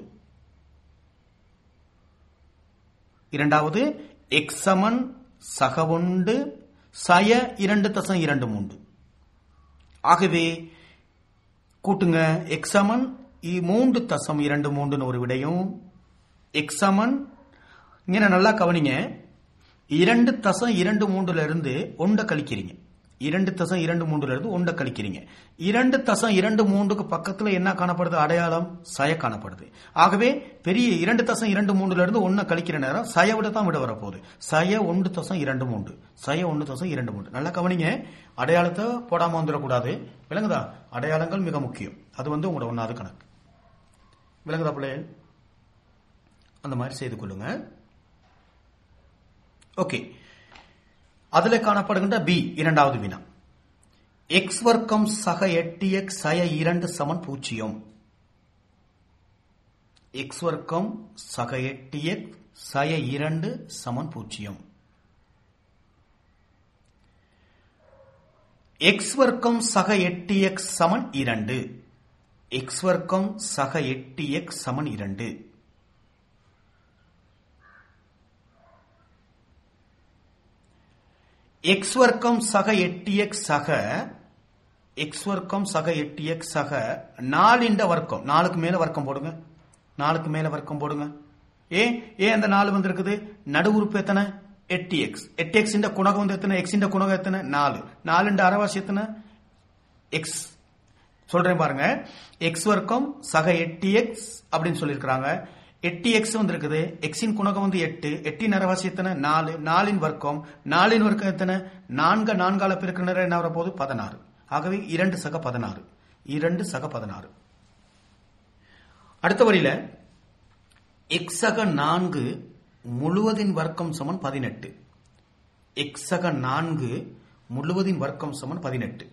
S1: இரண்டாவது எக்ஸ் சமன் சக ஒன்று சய இரண்டு தசம் இரண்டு மூன்று ஆகவே கூட்டுங்க எக்ஸமன் மூன்று தசம் இரண்டு மூன்றுன்னு ஒரு விடையும் எக்ஸமன் இங்க நல்லா கவனிங்க இரண்டு தசம் இரண்டு மூன்றுல இருந்து ஒன்றை கழிக்கிறீங்க இரண்டு தசம் இரண்டு மூன்றுல இருந்து ஒன்றை கழிக்கிறீங்க இரண்டு தசம் இரண்டு மூன்றுக்கு பக்கத்துல என்ன காணப்படுது அடையாளம் சய காணப்படுது ஆகவே பெரிய இரண்டு தசம் இரண்டு மூன்றுல இருந்து ஒன்றை கழிக்கிற நேரம் சய விட தான் விட வரப்போகுது சய ஒன்று தசம் இரண்டு மூன்று சய ஒன்று தசம் இரண்டு மூன்று நல்லா கவனிங்க அடையாளத்தை போடாம வந்துடக்கூடாது விளங்குதா அடையாளங்கள் மிக முக்கியம் அது வந்து உங்களோட ஒன்னாவது கணக்கு விளங்குதா பிள்ளைகள் அந்த மாதிரி செய்து கொள்ளுங்க ஓகே அதுல காணப்படுகின்ற பி இரண்டாவது வினா எக்ஸ் வர்க்கம் சக எட்டு எக்ஸ் சய இரண்டு சமன் பூஜ்ஜியம் எக்ஸ் வர்க்கம் சக எட்டு எக்ஸ் சய இரண்டு சமன் பூஜ்ஜியம் எக்ஸ் வர்க்கம் சக எட்டு எக்ஸ் சமன் இரண்டு எக்ஸ் வர்க்கம் சக எட்டு எக்ஸ் சமன் இரண்டு எக்ஸ் வர்க்கம் சக எட்டு எக்ஸ் சக எக்ஸ் வர்க்கம் சக எட்டு எக்ஸ் சக நாலிண்ட வர்க்கம் நாலுக்கு மேல வர்க்கம் போடுங்க நாலுக்கு மேல வர்க்கம் போடுங்க ஏன் ஏன் அந்த நாலு வந்திருக்குது நடு உறுப்பு எத்தனை எட்டு எக்ஸ் எட்டு எக்ஸ் குணகம் வந்து எத்தனை எக்ஸ் குணகம் எத்தனை நாலு நாலு அரைவாசி எத்தனை எக்ஸ் சொல்றேன் பாருங்க எக்ஸ் வர்க்கம் சக எட்டு எக்ஸ் அப்படின்னு சொல்லியிருக்கிறாங்க எட்டு எக்ஸ் வந்து இருக்குது எக்ஸின் குணகம் வந்து எட்டு எட்டின் அரைவாசி எத்தனை நாலு நாலின் வர்க்கம் நாலின் வர்க்கம் எத்தனை நான்கு நான்கால பெருக்கிற நேரம் என்ன வரப்போகுது பதினாறு ஆகவே இரண்டு சக பதினாறு இரண்டு சக பதினாறு அடுத்த வரியில எக்ஸக நான்கு முழுவதின் வர்க்கம் சமன் பதினெட்டு எக்ஸக நான்கு முழுவதின் வர்க்கம் சமன் பதினெட்டு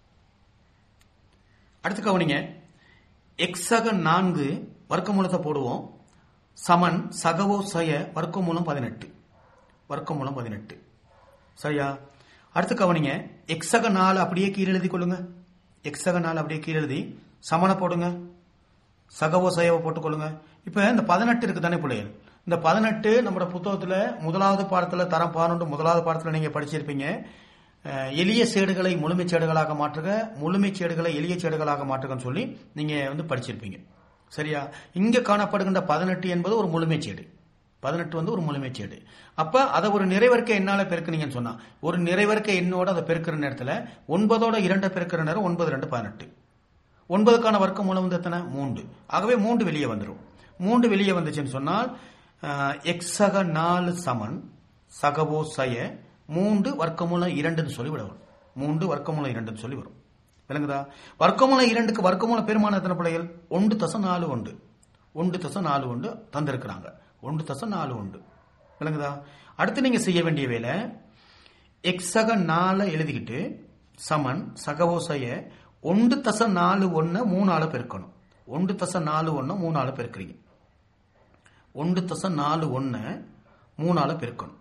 S1: அடுத்து கவனிங்க எக்ஸக நான்கு வர்க்க மூலத்தை போடுவோம் சமன் சகவோ சய வர்க்க மூலம் பதினெட்டு வர்க்க மூலம் பதினெட்டு சரியா அடுத்து கவனிங்க எக்ஸக நாலு அப்படியே கீழே எழுதி கொள்ளுங்க எக்ஸக நாலு அப்படியே கீழே எழுதி சமனை போடுங்க சகவோ சயவோ போட்டுக்கொள்ளுங்க இப்ப இந்த பதினெட்டு இருக்கு தானே பிள்ளைகள் இந்த பதினெட்டு நம்மளோட புத்தகத்துல முதலாவது பாடத்துல தரம் பதினொன்று முதலாவது பாடத்துல நீங்க படிச்சிருப்பீங்க அஹ், எளிய சேடுகளை முழுமைச் சேடுகளாக மாற்றுக முழுமைச் சேடுகளை எளிய சேடுகளாக மாற்றுகன்னு சொல்லி நீங்க வந்து படிச்சிருப்பீங்க சரியா இங்க காணப்படுகின்ற பதினெட்டு என்பது ஒரு முழுமைச் சேடு பதினெட்டு வந்து ஒரு முழுமைச் சேடு அப்ப அதை ஒரு நிறைவர்க்க எண்ணால பெருக்குனீங்கன்னு சொன்னா ஒரு நிறைவர்க்க எண்ணோட அதை பெருக்கிற நேரத்துல ஒன்பதோட இரண்டை பெருக்கிற நேரம் ஒன்பது ரெண்டு பதினெட்டு ஒன்பதுக்கான வர்க்க மூலம் வந்து எத்தனை மூன்று ஆகவே மூன்று வெளியே வந்துடும் மூன்று வெளியே வந்துச்சுன்னு சொன்னால் அஹ், எக்ஸக நாலு சமன் சகவோ சய மூன்று வர்க்கமூலம் இரண்டுன்னு சொல்லி விட வரும் மூன்று வர்க்கமூலம் இரண்டுன்னு சொல்லி வரும் விளங்குதா வர்க்கமூலம் இரண்டுக்கு வர்க்கமூலம் பெருமான எத்தனை பிள்ளைகள் ஒன்று தசம் நாலு ஒன்று ஒன்று தசம் நாலு ஒன்று தந்திருக்கிறாங்க ஒன்று தசம் நாலு ஒன்று விளங்குதா அடுத்து நீங்க செய்ய வேண்டிய வேலை எக்ஸக நாலை எழுதிக்கிட்டு சமன் சகவோசைய ஒன்று தச நாலு ஒன்று மூணால பெருக்கணும் ஒன்று தச நாலு ஒன்று மூணால பெருக்கிறீங்க ஒன்று தச நாலு ஒன்று மூணால பெருக்கணும்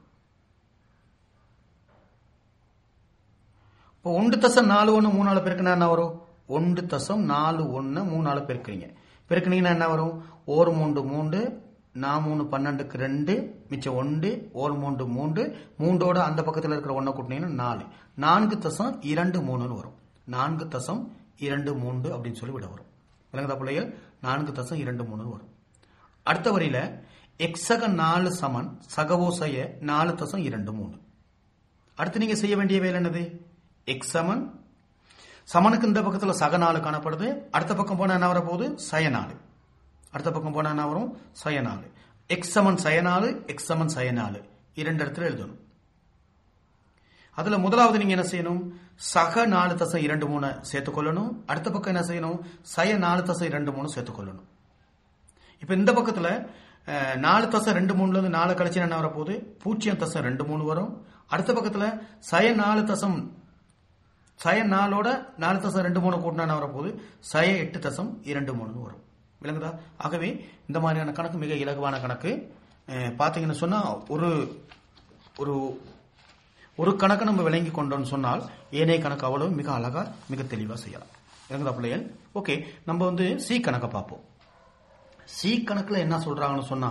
S1: இப்போ ஒன்று தசம் நாலு ஒன்று மூணால பெருக்கினா என்ன வரும் ஒன்று தசம் நாலு ஒன்று மூணால பெருக்கிறீங்க பெருக்கினீங்கன்னா என்ன வரும் ஓர் மூன்று மூன்று நான் மூணு பன்னெண்டுக்கு ரெண்டு மிச்சம் ஒன்று ஓர் மூன்று மூன்று மூன்றோட அந்த பக்கத்தில் இருக்கிற ஒன்றை கூட்டினீங்கன்னா நாலு நான்கு தசம் இரண்டு மூணுன்னு வரும் நான்கு தசம் இரண்டு மூன்று அப்படின்னு சொல்லி விட வரும் விளங்குதா பிள்ளைகள் நான்கு தசம் இரண்டு மூணுன்னு வரும் அடுத்த வரியில எக்ஸக நாலு சமன் சகவோசைய நாலு தசம் இரண்டு மூணு அடுத்து நீங்க செய்ய வேண்டிய வேலை என்னது எக்ஸ் சமன் சமனுக்கு இந்த பக்கத்துல சக நாலு காணப்படுது அடுத்த பக்கம் போனா என்ன வர போகுது சய நாலு அடுத்த பக்கம் போனா என்ன வரும் சய நாலு எக்ஸ் சமன் சய நாலு எக்ஸ் சமன் சய நாலு இரண்டு இடத்துல எழுதணும் அதுல முதலாவது நீங்க என்ன செய்யணும் சக நாலு தசம் இரண்டு மூணு சேர்த்துக்கொள்ளணும் அடுத்த பக்கம் என்ன செய்யணும் சய நாலு தசம் இரண்டு மூணு சேர்த்துக்கொள்ளணும் இப்ப இந்த பக்கத்துல அஹ், நாலு தசம் ரெண்டு மூணுல இருந்து நாலு கழிச்சு என்ன வரப்போகுது பூஜ்ஜியம் தசம் ரெண்டு மூணு வரும் அடுத்த பக்கத்துல சய நாலு தசம் சய நாலோட நாலு தசம் ரெண்டு மூணு கூட்டினா என்ன வரப்போகுது சய எட்டு தசம் இரண்டு மூணுன்னு வரும் விளங்குதா ஆகவே இந்த மாதிரியான கணக்கு மிக இலகுவான கணக்கு அஹ், பாத்தீங்கன்னு சொன்னா ஒரு ஒரு ஒரு கணக்கை நம்ம விளங்கி கொண்டோம்னு சொன்னால் ஏனைய கணக்கு அவ்வளவு மிக அழகா மிக தெளிவா செய்யலாம் விளங்குதா பிள்ளைகள் ஓகே நம்ம வந்து சி கணக்கை பார்ப்போம் சி கணக்குல என்ன சொல்றாங்கன்னு சொன்னா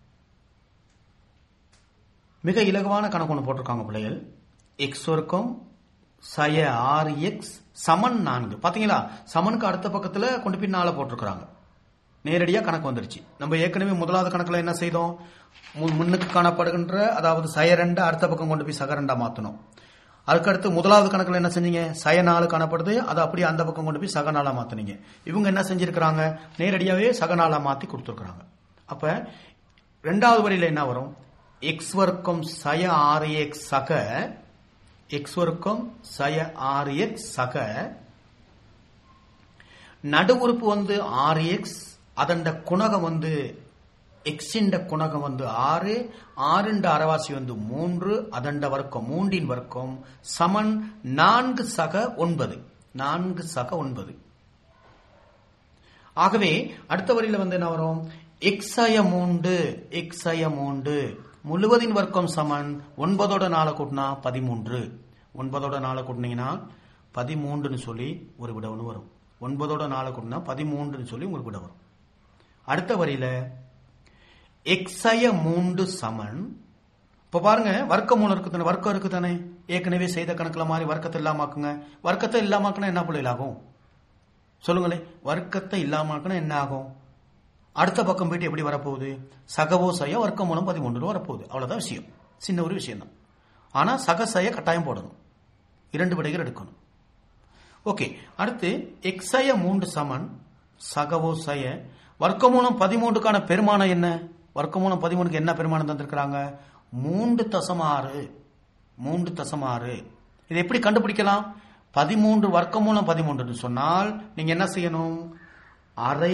S1: மிக இலகுவான கணக்கு ஒன்று போட்டிருக்காங்க பிள்ளைகள் எக்ஸ் வர்க்கம் சய ஆறு எக்ஸ் சமன் நான்கு பாத்தீங்களா சமனுக்கு அடுத்த பக்கத்துல கொண்டு போய் நாளை போட்டிருக்கிறாங்க நேரடியா கணக்கு வந்துருச்சு நம்ம ஏற்கனவே முதலாவது கணக்குல என்ன செய்தோம் மு- முன்னுக்கு காணப்படுகின்ற அதாவது சய ரெண்டை அடுத்த பக்கம் கொண்டு போய் சக ரெண்டா மாத்தணும் அதுக்கடுத்து முதலாவது கணக்குல என்ன செஞ்சீங்க சய நாலு காணப்படுது அதை அப்படியே அந்த பக்கம் கொண்டு போய் சக நாளா மாத்துனீங்க இவங்க என்ன செஞ்சிருக்கிறாங்க நேரடியாவே சக நாளா மாத்தி கொடுத்துருக்காங்க அப்ப ரெண்டாவது வரியில என்ன வரும் எக்ஸ் வர்க்கம் சய ஆறு எக்ஸ் சக எக்ஸ் வர்க்கம் சய ஆறு எக்ஸ் சக நடு உறுப்பு வந்து ஆறு எக்ஸ் அதண்ட குணகம் வந்து எக்ஸிண்ட குணகம் வந்து ஆறு ஆறுண்ட அரவாசி வந்து மூன்று அதண்ட வர்க்கம் மூன்றின் வர்க்கம் சமன் நான்கு சக ஒன்பது நான்கு சக ஒன்பது ஆகவே அடுத்த வரியில வந்து என்ன வரும் எக்ஸய மூன்று எக்ஸய மூன்று முழுவதின் வர்க்கம் சமன் ஒன்பதோட நாளை கூட்டினா பதிமூன்று ஒன்பதோட நாளை கூட்டினீங்கன்னா பதிமூன்றுன்னு சொல்லி ஒரு விட ஒன்று வரும் ஒன்பதோட நாளை கூட்டினா பதிமூன்றுன்னு சொல்லி உங்களுக்கு விட வரும் அடுத்த வரியில எக்ஸய மூன்று சமன் இப்ப பாருங்க வர்க்க மூலம் இருக்கு தானே வர்க்கம் இருக்கு தானே ஏற்கனவே செய்த கணக்குல மாதிரி வர்க்கத்தை இல்லாமாக்குங்க வர்க்கத்தை இல்லாமாக்குனா என்ன பிள்ளைகள் ஆகும் சொல்லுங்களேன் வர்க்கத்தை இல்லாமாக்குனா என்ன ஆகும் அடுத்த பக்கம் போயிட்டு எப்படி வரப்போகுது சகவோ சய வர்க்கம் மூலம் பதிமூன்று வரப்போகுது அவ்வளவுதான் விஷயம் சின்ன ஒரு விஷயம் தான் ஆனா சகசய கட்டாயம் போடணும் இரண்டு விடைகள் எடுக்கணும் ஓகே அடுத்து எக்ஸய மூன்று சமன் சகவோ சய வர்க்கமூலம் பதிமூன்றுக்கான பெருமானம் என்ன வர்க்கமூலம் பதிமூணுக்கு என்ன பெருமானம் தந்திருக்கிறாங்க மூன்று தசம் ஆறு மூன்று தசம் ஆறு இதை எப்படி கண்டுபிடிக்கலாம் பதிமூன்று வர்க்கமூலம் பதிமூன்று சொன்னால் நீங்க என்ன செய்யணும் அரை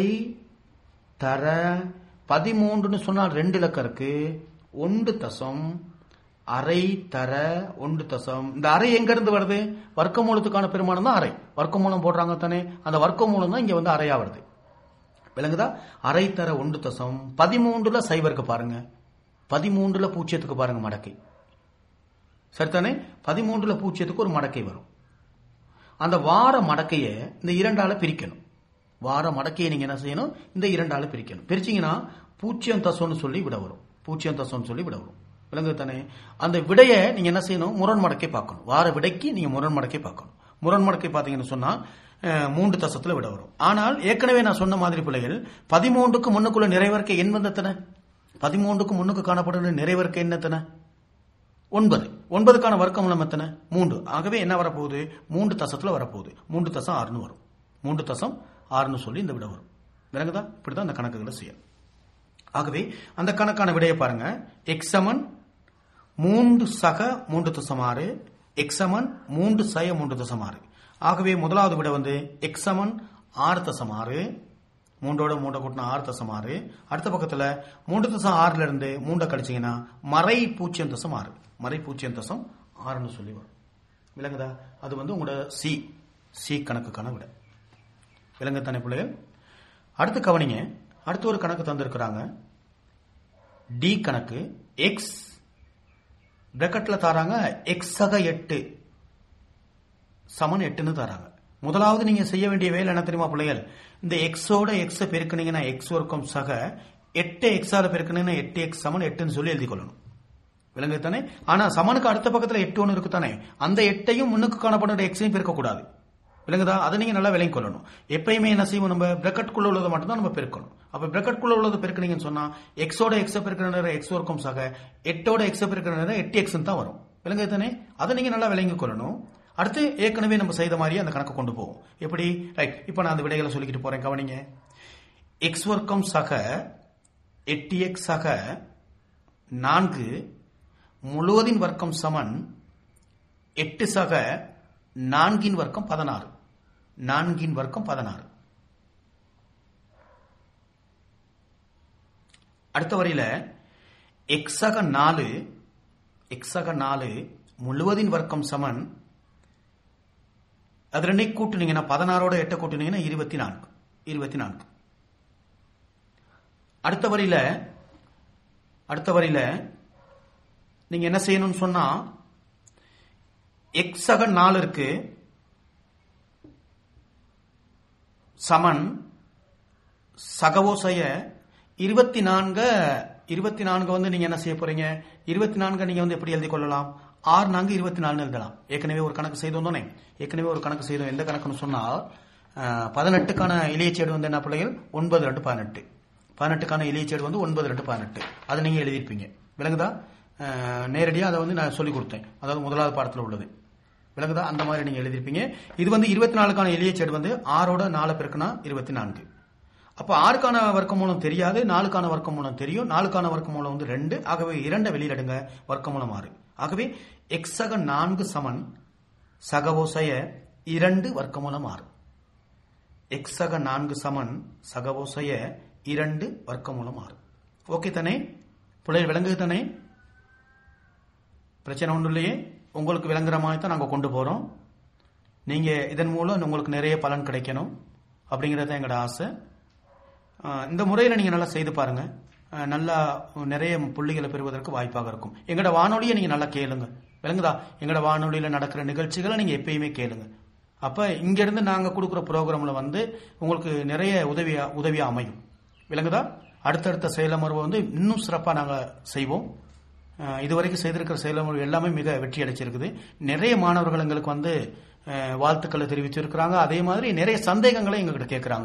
S1: தர பதிமூன்றுன்னு சொன்னால் ரெண்டு இலக்கம் இருக்கு ஒன்று தசம் அரை தர ஒன்று தசம் இந்த அரை எங்க இருந்து வருது வர்க்கமூலத்துக்கான பெருமானம் தான் அரை வர்க்கமூலம் போடுறாங்க தானே அந்த வர்க்கமூலம் தான் இங்க வந்து அரையா வருது விளங்குதா அரை தர ஒன்று தசம் பதிமூன்றுல சைவருக்கு பாருங்க பதிமூன்றுல பூஜ்ஜியத்துக்கு பாருங்க மடக்கை சரிதானே பதிமூன்றுல பூஜ்ஜியத்துக்கு ஒரு மடக்கை வரும் அந்த வார மடக்கையை இந்த இரண்டால பிரிக்கணும் வார மடக்கையை நீங்க என்ன செய்யணும் இந்த இரண்டால பிரிக்கணும் பிரிச்சீங்கன்னா பூஜ்ஜியம் தசம்னு சொல்லி விட வரும் பூஜ்ஜியம் தசம்னு சொல்லி விட வரும் விளங்குது தானே அந்த விடையை நீங்க என்ன செய்யணும் முரண் மடக்கை பார்க்கணும் வார விடைக்கு நீங்க முரண் மடக்கை பார்க்கணும் முரண் மடக்கை பார்த்தீங்கன்னு சொன்னா அஹ், மூன்று தசத்துல விட வரும் ஆனால் ஏற்கனவே நான் சொன்ன மாதிரி பிள்ளைகள் பதிமூன்றுக்கு முன்னுக்குள்ள நிறைவேற்க எண் வந்தத்தன பதிமூன்றுக்கு முன்னுக்கு காணப்படுகிற நிறைவேற்க என்னத்தன ஒன்பது ஒன்பதுக்கான வர்க்கம் மூலம் எத்தனை மூன்று ஆகவே என்ன வரப்போகுது மூன்று தசத்துல வரப்போகுது மூன்று தசம் ஆறுன்னு வரும் மூன்று தசம் ஆறுன்னு சொல்லி இந்த விட வரும் விளங்குதா இப்படிதான் அந்த கணக்குகளை செய்யணும் ஆகவே அந்த கணக்கான விடையை பாருங்க எக்ஸமன் மூன்று சக மூன்று தசம் ஆறு எக்ஸமன் மூன்று சய மூன்று தசம் ஆறு ஆகவே முதலாவது விட வந்து எக்ஸமன் ஆறு தசம் ஆறு மூன்றோட மூண்டை கூட்டினா ஆறு தசம் ஆறு அடுத்த பக்கத்துல மூன்று தசம் ஆறுல இருந்து மூண்டை கழிச்சீங்கன்னா மறை பூஜ்ஜியம் தசம் ஆறு மறை பூஜ்ஜியம் தசம் ஆறுன்னு சொல்லி வரும் விளங்குதா அது வந்து உங்களோட சி சி கணக்குக்கான விட விளங்குதானே பிள்ளைகள் அடுத்து கவனிங்க அடுத்து ஒரு கணக்கு தந்திருக்கிறாங்க டி கணக்கு எக்ஸ் பிரக்கெட்ல தாராங்க எக்ஸ் சக எட்டு சமன் எட்டுன்னு தராங்க முதலாவது நீங்க செய்ய வேண்டிய வேலை என்ன தெரியுமா பிள்ளைகள் இந்த எக்ஸோட எக்ஸ் பெருக்குனீங்கன்னா எக்ஸ் வர்க்கம் சக எட்டு எக்ஸால பெருக்குனீங்கன்னா எட்டு எக்ஸ் சமன் எட்டுன்னு சொல்லி எழுதி கொள்ளணும் விளங்கு தானே ஆனா சமனுக்கு அடுத்த பக்கத்துல எட்டு ஒன்று இருக்கு தானே அந்த எட்டையும் முன்னுக்கு காணப்படுற எக்ஸையும் பெருக்கக்கூடாது விளங்குதா அதை நீங்க நல்லா விளங்கி கொள்ளணும் எப்பயுமே என்ன செய்வோம் நம்ம பிரக்கெட்குள்ள உள்ளதை மட்டும் தான் நம்ம பெருக்கணும் அப்ப பிரக்கெட்குள்ள உள்ளது பெருக்குனீங்கன்னு சொன்னா எக்ஸோட எக்ஸ பெருக்கிற நேரம் எக்ஸ் வர்க்கம் சக எட்டோட எக்ஸ பெருக்கிற நேரம் எட்டு எக்ஸ் தான் வரும் விளங்கு தானே அதை நீங்க நல்லா விளங்கி கொள்ளணும் அடுத்து ஏற்கனவே நம்ம செய்த மாதிரியே அந்த கணக்கு கொண்டு போவோம் எப்படி ரைட் இப்போ நான் அந்த விடைகளை சொல்லிக்கிட்டு போறேன் கவனிங்க எக்ஸ் வர்க்கம் சக எட்டு எக்ஸ் சக நான்கு முழுவதின் வர்க்கம் சமன் எட்டு சக நான்கின் வர்க்கம் பதினாறு நான்கின் வர்க்கம் பதினாறு அடுத்த வரியில எக்ஸக நாலு எக்ஸக நாலு முழுவதின் வர்க்கம் சமன் அது ரெண்டையும் கூட்டுனீங்கன்னா பதினாறோட எட்டை கூட்டுனீங்கன்னா இருபத்தி நான்கு இருபத்தி நான்கு அடுத்த வரியில அடுத்த வரியில நீங்க என்ன செய்யணும்னு சொன்னா எக்ஸக நாலு இருக்கு சமன் சகவோசைய இருபத்தி நான்கு இருபத்தி நான்கு வந்து நீங்க என்ன செய்ய போறீங்க இருபத்தி நான்கு நீங்க வந்து எப்படி எழுதி கொள்ளலாம் ஆறு நான்கு இருபத்தி நாலு எழுதலாம் ஏற்கனவே ஒரு கணக்கு செய்தோம் தானே ஏற்கனவே ஒரு கணக்கு செய்தோம் எந்த கணக்குன்னு சொன்னால் அஹ், பதினெட்டுக்கான இளையச்சேடு வந்து என்ன பிள்ளைகள் ஒன்பது ரெண்டு பதினெட்டு பதினெட்டுக்கான இளையச்சேடு வந்து ஒன்பது ரெண்டு பதினெட்டு அதை நீங்க எழுதியிருப்பீங்க விளங்குதா அஹ், நேரடியா அதை வந்து நான் சொல்லிக் கொடுத்தேன் அதாவது முதலாவது பாடத்தில் உள்ளது விளங்குதா அந்த மாதிரி நீங்க எழுதியிருப்பீங்க இது வந்து இருபத்தி நாலுக்கான எளிய செடு வந்து ஆறோட நாலு பெருக்குனா இருபத்தி நான்கு அப்ப ஆறுக்கான வர்க்க மூலம் தெரியாது நாலுக்கான வர்க்க மூலம் தெரியும் நாலுக்கான வர்க்க மூலம் வந்து ரெண்டு ஆகவே இரண்டை வெளியிடுங்க வர்க்க மூலம் ஆறு ஆகவே எக்ஸக நான்கு சமன் சகவோசய இரண்டு வர்க்க மூலம் ஆறு எக்ஸக நான்கு சமன் சகவோசய இரண்டு வர்க்க மூலம் ஆறு ஓகே தானே பிள்ளைகள் விளங்குது தானே பிரச்சனை ஒன்றும் இல்லையே உங்களுக்கு விளங்குற மாதிரி தான் நாங்கள் கொண்டு போகிறோம் நீங்கள் இதன் மூலம் உங்களுக்கு நிறைய பலன் கிடைக்கணும் அப்படிங்கிறது தான் எங்களோட ஆசை ஆஹ் இந்த முறையில் நீங்கள் நல்லா செய்து பாருங்க ஆஹ் நல்லா நிறைய புள்ளிகளை பெறுவதற்கு வாய்ப்பாக இருக்கும் எங்களோட வானொலியை நீங்கள் நல்லா கேளுங்க விளங்குதா எங்களோட வானொலியில் நடக்கிற நிகழ்ச்சிகளை நீங்கள் எப்பயுமே கேளுங்க அப்போ இங்கேருந்து நாங்கள் கொடுக்குற ப்ரோக்ராமில் வந்து உங்களுக்கு நிறைய உதவியா உதவியாக அமையும் விளங்குதா அடுத்தடுத்த செயலமர்வை வந்து இன்னும் சிறப்பாக நாங்கள் செய்வோம் அஹ் இதுவரைக்கும் செய்திருக்கிற செயலமுறை எல்லாமே மிக வெற்றி அடைச்சிருக்குது நிறைய மாணவர்கள் எங்களுக்கு வந்து அஹ், வாழ்த்துக்களை தெரிவிச்சிருக்கிறாங்க அதே மாதிரி நிறைய சந்தேகங்களை எங்ககிட்ட கேட்குறாங்க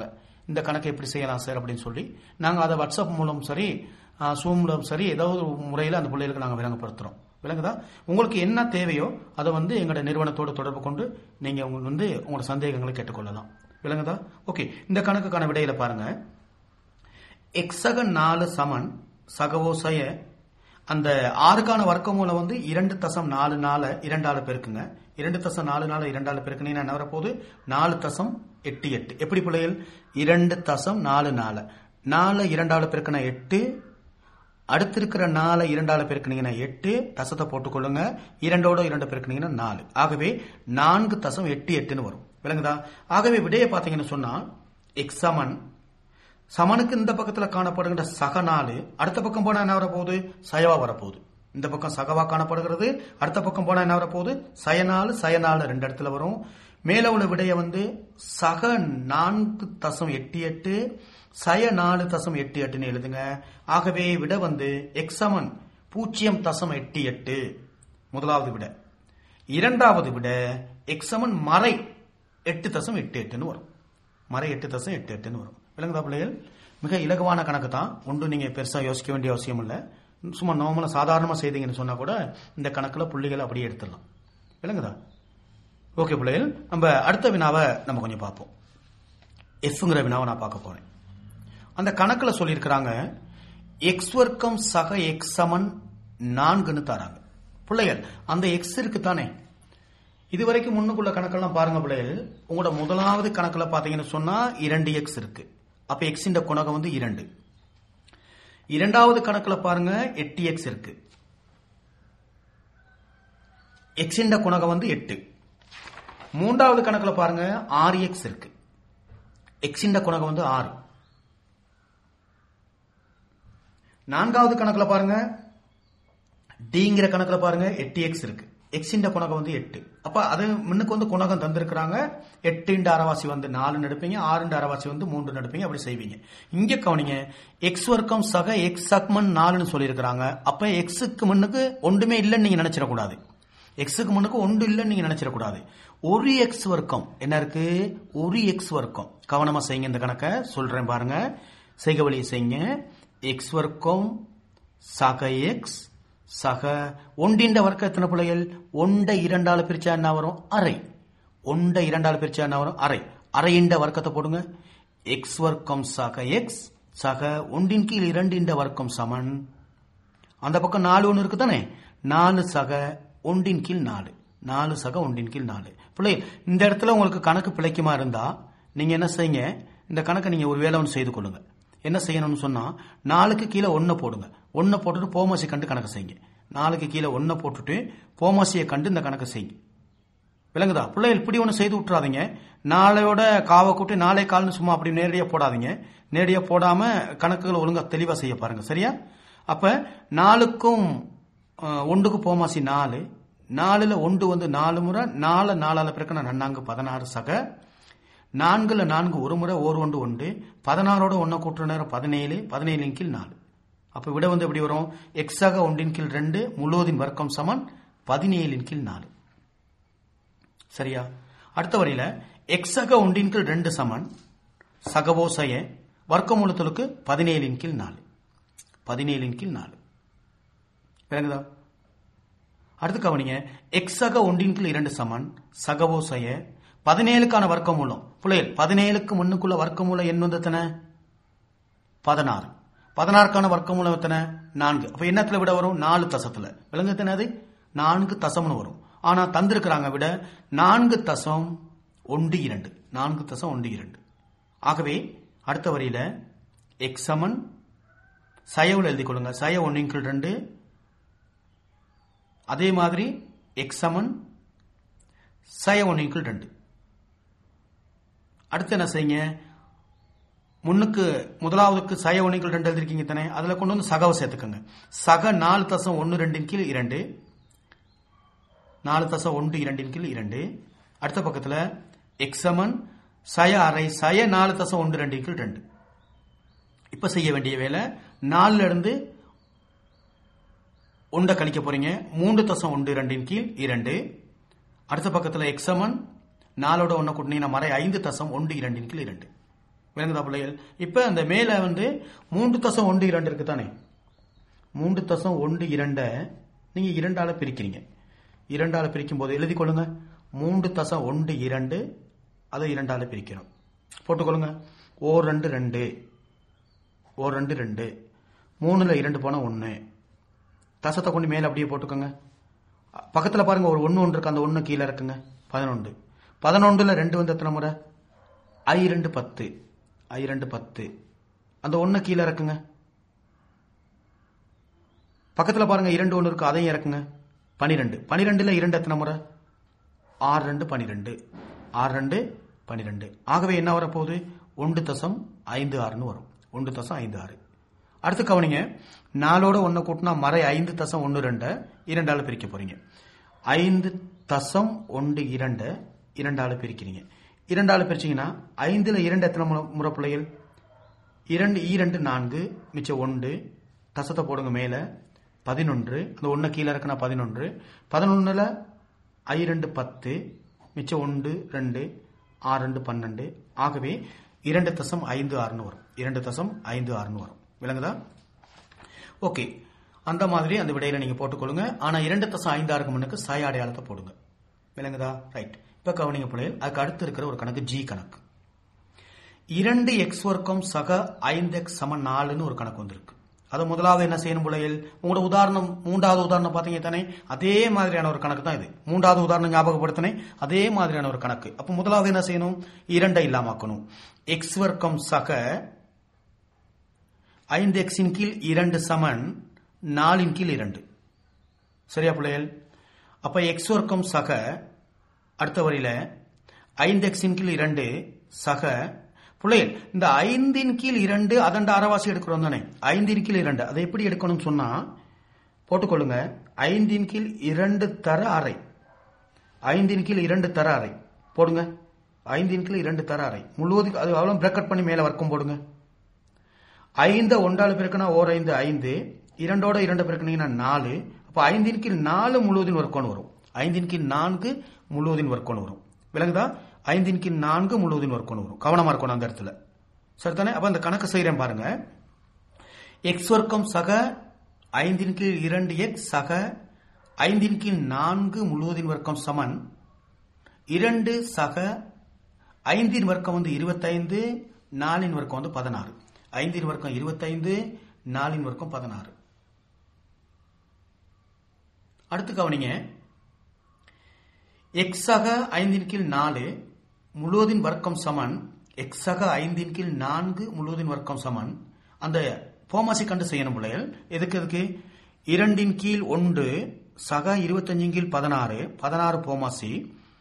S1: இந்த கணக்கை எப்படி செய்யலாம் சார் அப்படின்னு சொல்லி நாங்கள் அதை வாட்ஸ்அப் மூலம் சரி சூம்ல சரி ஏதாவது ஒரு முறையில் அந்த பிள்ளைகளுக்கு நாங்கள் விளங்கப்படுத்துகிறோம் விளங்குதா உங்களுக்கு என்ன தேவையோ அதை வந்து எங்களோட நிறுவனத்தோடு தொடர்பு கொண்டு நீங்கள் உங்களுக்கு வந்து உங்களோட சந்தேகங்களை கேட்டுக்கொள்ளலாம் விளங்குதா ஓகே இந்த கணக்குக்கான விடையில பாருங்க எக்ஸக நாலு சமன் சகவோசய அந்த ஆறுக்கான வர்க்கமூலம் வந்து இரண்டு தசம் நாலு நாலு இரண்டால பெருக்குங்க இரண்டு தசம் நாலு நாலு இரண்டால பெருக்குனீங்கன்னா என்ன வரப்போகுது நாலு தசம் எட்டு எட்டு எப்படி பிள்ளைகள் இரண்டு தசம் நாலு நாலு நாலு இரண்டால பெருக்கினா எட்டு அடுத்து இருக்கிற நாலு இரண்டால பெருக்கினீங்கன்னா எட்டு தசத்தை போட்டுக்கொள்ளுங்க இரண்டோட இரண்டு பெருக்கினீங்கன்னா நாலு ஆகவே நான்கு தசம் எட்டு எட்டுன்னு வரும் விளங்குதா ஆகவே விடையை பார்த்தீங்கன்னு சொன்னா எக்ஸ் சமன் சமனுக்கு இந்த பக்கத்துல காணப்படுகின்ற சக நாலு அடுத்த பக்கம் போனா என்ன வரப்போகுது சயவா வரப்போகுது இந்த பக்கம் சகவா காணப்படுகிறது அடுத்த பக்கம் போனா என்ன வரப்போகுது சயநாலு சயநாலு ரெண்டு இடத்துல வரும் மேல உள்ள விடைய வந்து சக நான்கு தசம் எட்டு எட்டு சய நாலு தசம் எட்டு எட்டுன்னு எழுதுங்க ஆகவே விட வந்து எக்ஸமன் பூஜ்ஜியம் தசம் எட்டு எட்டு முதலாவது விட இரண்டாவது விட எக்ஸமன் மறை எட்டு தசம் எட்டு எட்டுன்னு வரும் மறை எட்டு தசம் எட்டு எட்டுன்னு வரும் விளங்குதா பிள்ளைகள் மிக இலகுவான கணக்கு தான் ஒன்றும் நீங்க பெருசா யோசிக்க வேண்டிய அவசியம் இல்லை சும்மா நார்மலா சாதாரணமா செய்தீங்கன்னு சொன்னா கூட இந்த கணக்குல புள்ளிகளை அப்படியே எடுத்துடலாம் விளங்குதா ஓகே பிள்ளைகள் நம்ம அடுத்த வினாவை நம்ம கொஞ்சம் பார்ப்போம் எஃப்ங்கிற வினாவை நான் பார்க்க போறேன் அந்த கணக்குல சொல்லியிருக்கிறாங்க எக்ஸ் வர்க்கம் சக எக்ஸ் சமன் நான்குன்னு தராங்க பிள்ளைகள் அந்த எக்ஸ் இருக்கு தானே இதுவரைக்கும் முன்னுக்குள்ள கணக்கெல்லாம் பாருங்க பிள்ளைகள் உங்களோட முதலாவது கணக்குல பாத்தீங்கன்னு சொன்னா இரண்டு எக்ஸ் இருக்கு அப்ப எக்ஸ் இந்த குணகம் வந்து இரண்டு இரண்டாவது கணக்குல பாருங்க எட்டு எக்ஸ் இருக்கு எக்ஸ் இந்த குணகம் வந்து எட்டு மூன்றாவது கணக்குல பாருங்க ஆறு எக்ஸ் இருக்கு எக்ஸ் இந்த குணகம் வந்து ஆறு நான்காவது கணக்குல பாருங்க டிங்கிற கணக்குல பாருங்க எட்டு எக்ஸ் இருக்கு எக்ஸ் இந்த குணகம் வந்து எட்டு அப்ப அது முன்னுக்கு வந்து குணகம் தந்திருக்கிறாங்க எட்டு இண்டு அரைவாசி வந்து நாலு எடுப்பீங்க ஆறு இண்டு அரைவாசி வந்து மூன்று எடுப்பீங்க அப்படி செய்வீங்க இங்க கவனிங்க எக்ஸ் வர்க்கம் சக எக்ஸ் சக்மன் நாலுன்னு சொல்லியிருக்கிறாங்க அப்ப எக்ஸுக்கு முன்னுக்கு ஒன்றுமே இல்லைன்னு நீங்க நினைச்சிடக்கூடாது எக்ஸுக்கு முன்னுக்கு ஒன்று இல்லைன்னு நீங்க நினைச்சிடக்கூடாது ஒரு எக்ஸ் வர்க்கம் என்ன இருக்கு ஒரு எக்ஸ் வர்க்கம் கவனமா செய்யுங்க இந்த கணக்கை சொல்றேன் பாருங்க செய்க வழியை செய்யுங்க எக்ஸ் வர்க்கம் சக எக்ஸ் சக ஒன்றின்ற வர்க்க எத்தனை பிள்ளைகள் ஒன்றை இரண்டால பிரிச்சா என்ன வரும் அரை ஒன்றை இரண்டால பிரிச்சா என்ன வரும் அரை அரையின்ற வர்க்கத்தை போடுங்க எக்ஸ் வர்க்கம் சக எக்ஸ் சக ஒன்றின் கீழ் இரண்டின்ற வர்க்கம் சமன் அந்த பக்கம் நாலு ஒன்று இருக்கு தானே நாலு சக ஒன்றின் கீழ் நாலு நாலு சக ஒன்றின் கீழ் நாலு பிள்ளை இந்த இடத்துல உங்களுக்கு கணக்கு பிழைக்குமா இருந்தா நீங்க என்ன செய்யுங்க இந்த கணக்கை நீங்க ஒரு வேலை ஒன்று செய்து கொள்ளுங்க என்ன செய்யணும்னு சொன்னா நாலுக்கு கீழே ஒன்ன போடுங்க ஒன்ன போட்டுட்டு போமாசி கண்டு கணக்கு செய்யுங்க நாலுக்கு கீழே ஒன்ன போட்டுட்டு போமாசியை கண்டு இந்த கணக்கு செய்யுங்க விளங்குதா பிள்ளைகள் இப்படி ஒன்று செய்து விட்டுறாதீங்க நாளையோட காவை கூட்டி நாளை கால்னு சும்மா அப்படி நேரடியாக போடாதீங்க நேரடியாக போடாம கணக்குகளை ஒழுங்கா தெளிவாக செய்ய பாருங்க சரியா அப்ப நாலுக்கும் அஹ், ஒன்றுக்கு போமாசி நாலு நாலுல ஒன்று வந்து நாலு முறை நாலு நாலால பிறக்க நன்னாங்கு பதினாறு சக நான்குல நான்கு ஒரு முறை ஓர் ஒன்று ஒன்று பதினாறோட ஒன்றை கூட்டுற நேரம் பதினேழு பதினேழின் கீழ் நாலு அப்ப விட வந்து எப்படி வரும் எக்ஸாக ஒன்றின் கீழ் ரெண்டு முழுவதின் வர்க்கம் சமன் பதினேழின் கீழ் நாலு சரியா அடுத்த வரியில எக்ஸக ஒன்றின் கீழ் ரெண்டு சமன் சகவோசய வர்க்கமூலத்திற்கு பதினேழின் கீழ் நாலு பதினேழின் கீழ் நாலு விளங்குதா அடுத்து கவனிங்க எக்ஸக ஒன்றின் கீழ் இரண்டு சமன் சகவோசய பதினேழுக்கான வர்க்கமூலம் புள்ளைகள் பதினேழுக்கு முன்னுக்குள்ள வர்க்கமூலம் எண் வந்து எத்தனை பதினாறு பதினாறுக்கான வர்க்கமூலம் எத்தனை நான்கு அப்ப என்னத்துல விட வரும் நாலு தசத்துல விலங்கு எத்தனை அது நான்கு தசம்னு வரும் ஆனா தந்திருக்கிறாங்க விட நான்கு தசம் ஒன்று இரண்டு நான்கு தசம் ஒன்று இரண்டு ஆகவே அடுத்த வரியில எக்ஸ் சமன் சயவில் எழுதிக் கொள்ளுங்க சய ஒன்றின் கீழ் ரெண்டு அதே மாதிரி எக்ஸ் சமன் சய ஒன்றின் கீழ் ரெண்டு அடுத்து என்ன செய்யுங்க முன்னுக்கு முதலாவதுக்கு சய ஒன்றுகள் ரெண்டு எழுதிருக்கீங்க தானே அதுல கொண்டு வந்து சகவை சேர்த்துக்கோங்க சக நாலு தசம் ஒன்று ரெண்டின் கீழ் இரண்டு நாலு தசம் ஒன்று இரண்டின் கீழ் இரண்டு அடுத்த பக்கத்துல எக்ஸமன் சய அரை சய நாலு தசம் ஒன்று ரெண்டின் கீழ் ரெண்டு இப்ப செய்ய வேண்டிய வேலை நாலுல இருந்து ஒன்றை கழிக்க போறீங்க மூன்று தசம் ஒன்று ரெண்டின் கீழ் இரண்டு அடுத்த பக்கத்துல எக்ஸமன் நாலோட ஒன்றை கூட்டினீங்கன்னா மறை ஐந்து தசம் ஒன்று இரண்டின் கீழ் இரண்டு விளங்குதா பிள்ளைகள் இப்ப இந்த மேல வந்து மூன்று தசம் ஒன்று இரண்டு இருக்கு தானே மூன்று தசம் ஒன்று இரண்ட நீங்க இரண்டால பிரிக்கிறீங்க இரண்டால பிரிக்கும் போது எழுதி கொள்ளுங்க மூன்று தசம் ஒன்று இரண்டு அதை இரண்டால பிரிக்கிறோம் போட்டுக்கொள்ளுங்க ஓ ரெண்டு ரெண்டு ஓ ரெண்டு ரெண்டு மூணுல இரண்டு போனா ஒன்று தசத்தை கொண்டு மேல அப்படியே போட்டுக்கோங்க பக்கத்துல பாருங்க ஒரு ஒன்று ஒன்று இருக்கு அந்த ஒன்று கீழே இருக்குங்க பதினொன்று பதினொன்றுல ரெண்டு வந்து எத்தனை முறை ஐ ரெண்டு பத்து ஐ ரெண்டு பத்து அந்த ஒன்று கீழே இறக்குங்க பக்கத்துல பாருங்க இரண்டு ஒன்று இருக்கு அதையும் இறக்குங்க பனிரெண்டு பனிரெண்டுல இரண்டு எத்தனை முறை ஆறு ரெண்டு பனிரெண்டு ஆறு ரெண்டு பனிரெண்டு ஆகவே என்ன வரப்போகுது ஒன்று தசம் ஐந்து ஆறுன்னு வரும் ஒன்று தசம் ஐந்து ஆறு அடுத்து கவனிங்க நாலோட ஒன்று கூட்டினா மறை ஐந்து தசம் ஒன்று ரெண்டை இரண்டால பிரிக்க போறீங்க ஐந்து தசம் ஒன்று இரண்டை இரண்டால பிரிக்கிறீங்க இரண்டால பிரிச்சீங்கன்னா ஐந்துல இரண்டு எத்தனை முறை முறை பிள்ளைகள் இரண்டு ஈரண்டு நான்கு மிச்சம் ஒன்று தசத்தை போடுங்க மேல பதினொன்று அந்த ஒன்று கீழே இருக்குன்னா பதினொன்று பதினொன்னுல ஐ ரெண்டு பத்து மிச்சம் ஒன்று ரெண்டு ஆறு ரெண்டு பன்னெண்டு ஆகவே இரண்டு தசம் ஐந்து ஆறுன்னு வரும் இரண்டு தசம் ஐந்து ஆறுன்னு வரும் விளங்குதா ஓகே அந்த மாதிரி அந்த விடையில நீங்க போட்டுக்கொள்ளுங்க ஆனா இரண்டு தசம் ஐந்து ஆறுக்கு முன்னுக்கு சாய அடையாளத்தை போடுங்க விளங்குதா ரைட் இப்ப கவனிங்க பிள்ளைகள் அதுக்கு அடுத்து இருக்கிற ஒரு கணக்கு ஜி கணக்கு இரண்டு எக்ஸ் வர்க்கம் சக ஐந்து எக்ஸ் சம நாலுன்னு ஒரு கணக்கு வந்திருக்கு அது முதலாவது என்ன செய்யணும் பிள்ளைகள் உங்களோட உதாரணம் மூன்றாவது உதாரணம் பாத்தீங்க தானே அதே மாதிரியான ஒரு கணக்கு தான் இது மூன்றாவது உதாரணம் ஞாபகப்படுத்தினே அதே மாதிரியான ஒரு கணக்கு அப்ப முதலாவது என்ன செய்யணும் இரண்டை இல்லாமக்கணும் எக்ஸ் வர்க்கம் சக ஐந்து எக்ஸின் கீழ் இரண்டு சமன் நாலின் கீழ் இரண்டு சரியா பிள்ளைகள் அப்ப எக்ஸ் வர்க்கம் சக அடுத்த வரியில ஐந்து எக்ஸின் கீழ் இரண்டு சக பிள்ளைகள் இந்த ஐந்தின் கீழ் இரண்டு அதண்ட அறவாசி எடுக்கிறோம் தானே ஐந்தின் கீழ் இரண்டு அதை எப்படி எடுக்கணும்னு சொன்னா போட்டுக்கொள்ளுங்க ஐந்தின் கீழ் இரண்டு தர அறை ஐந்தின் கீழ் இரண்டு தர அறை போடுங்க ஐந்தின் கீழ் இரண்டு தர அறை முழுவதும் அது அவ்வளவு பிரக்கட் பண்ணி மேல வர்க்கம் போடுங்க ஐந்து ஒன்றால பெருக்கினா ஓர் ஐந்து ஐந்து இரண்டோட இரண்டு பெருக்கினீங்கன்னா நாலு அப்ப ஐந்தின் கீழ் நாலு முழுவதின் வர்க்கோன்னு வரும் ஐந்தின் கீழ் நான்கு முழுவதின் வர்க்கோன்னு வரும் விளங்குதா ஐந்தின் கீழ் நான்கு முழுவதின் வர்க்கோன்னு வரும் கவனமா இருக்கணும் அந்த இடத்துல சரிதானே அப்ப அந்த கணக்கு செய்யறேன் பாருங்க எக்ஸ் வர்க்கம் சக ஐந்தின் கீழ் இரண்டு எக்ஸ் சக ஐந்தின் கீழ் நான்கு முழுவதின் வர்க்கம் சமன் இரண்டு சக ஐந்தின் வர்க்கம் வந்து இருபத்தைந்து நாலின் வர்க்கம் வந்து பதினாறு ஐந்தின் வர்க்கம் இருபத்தைந்து நாலின் வர்க்கம் பதினாறு அடுத்து கவனிங்க எக்ஸாக ஐந்தின் கீழ் நாலு முழுவதின் வர்க்கம் சமன் எக்ஸாக ஐந்தின் கீழ் நான்கு முழுவதின் வர்க்கம் சமன் அந்த போமாசி கண்டு செய்யணும் பிள்ளைகள் எதுக்கு எதுக்கு இரண்டின் கீழ் ஒன்று சக இருபத்தஞ்சின் கீழ் பதினாறு பதினாறு போமாசி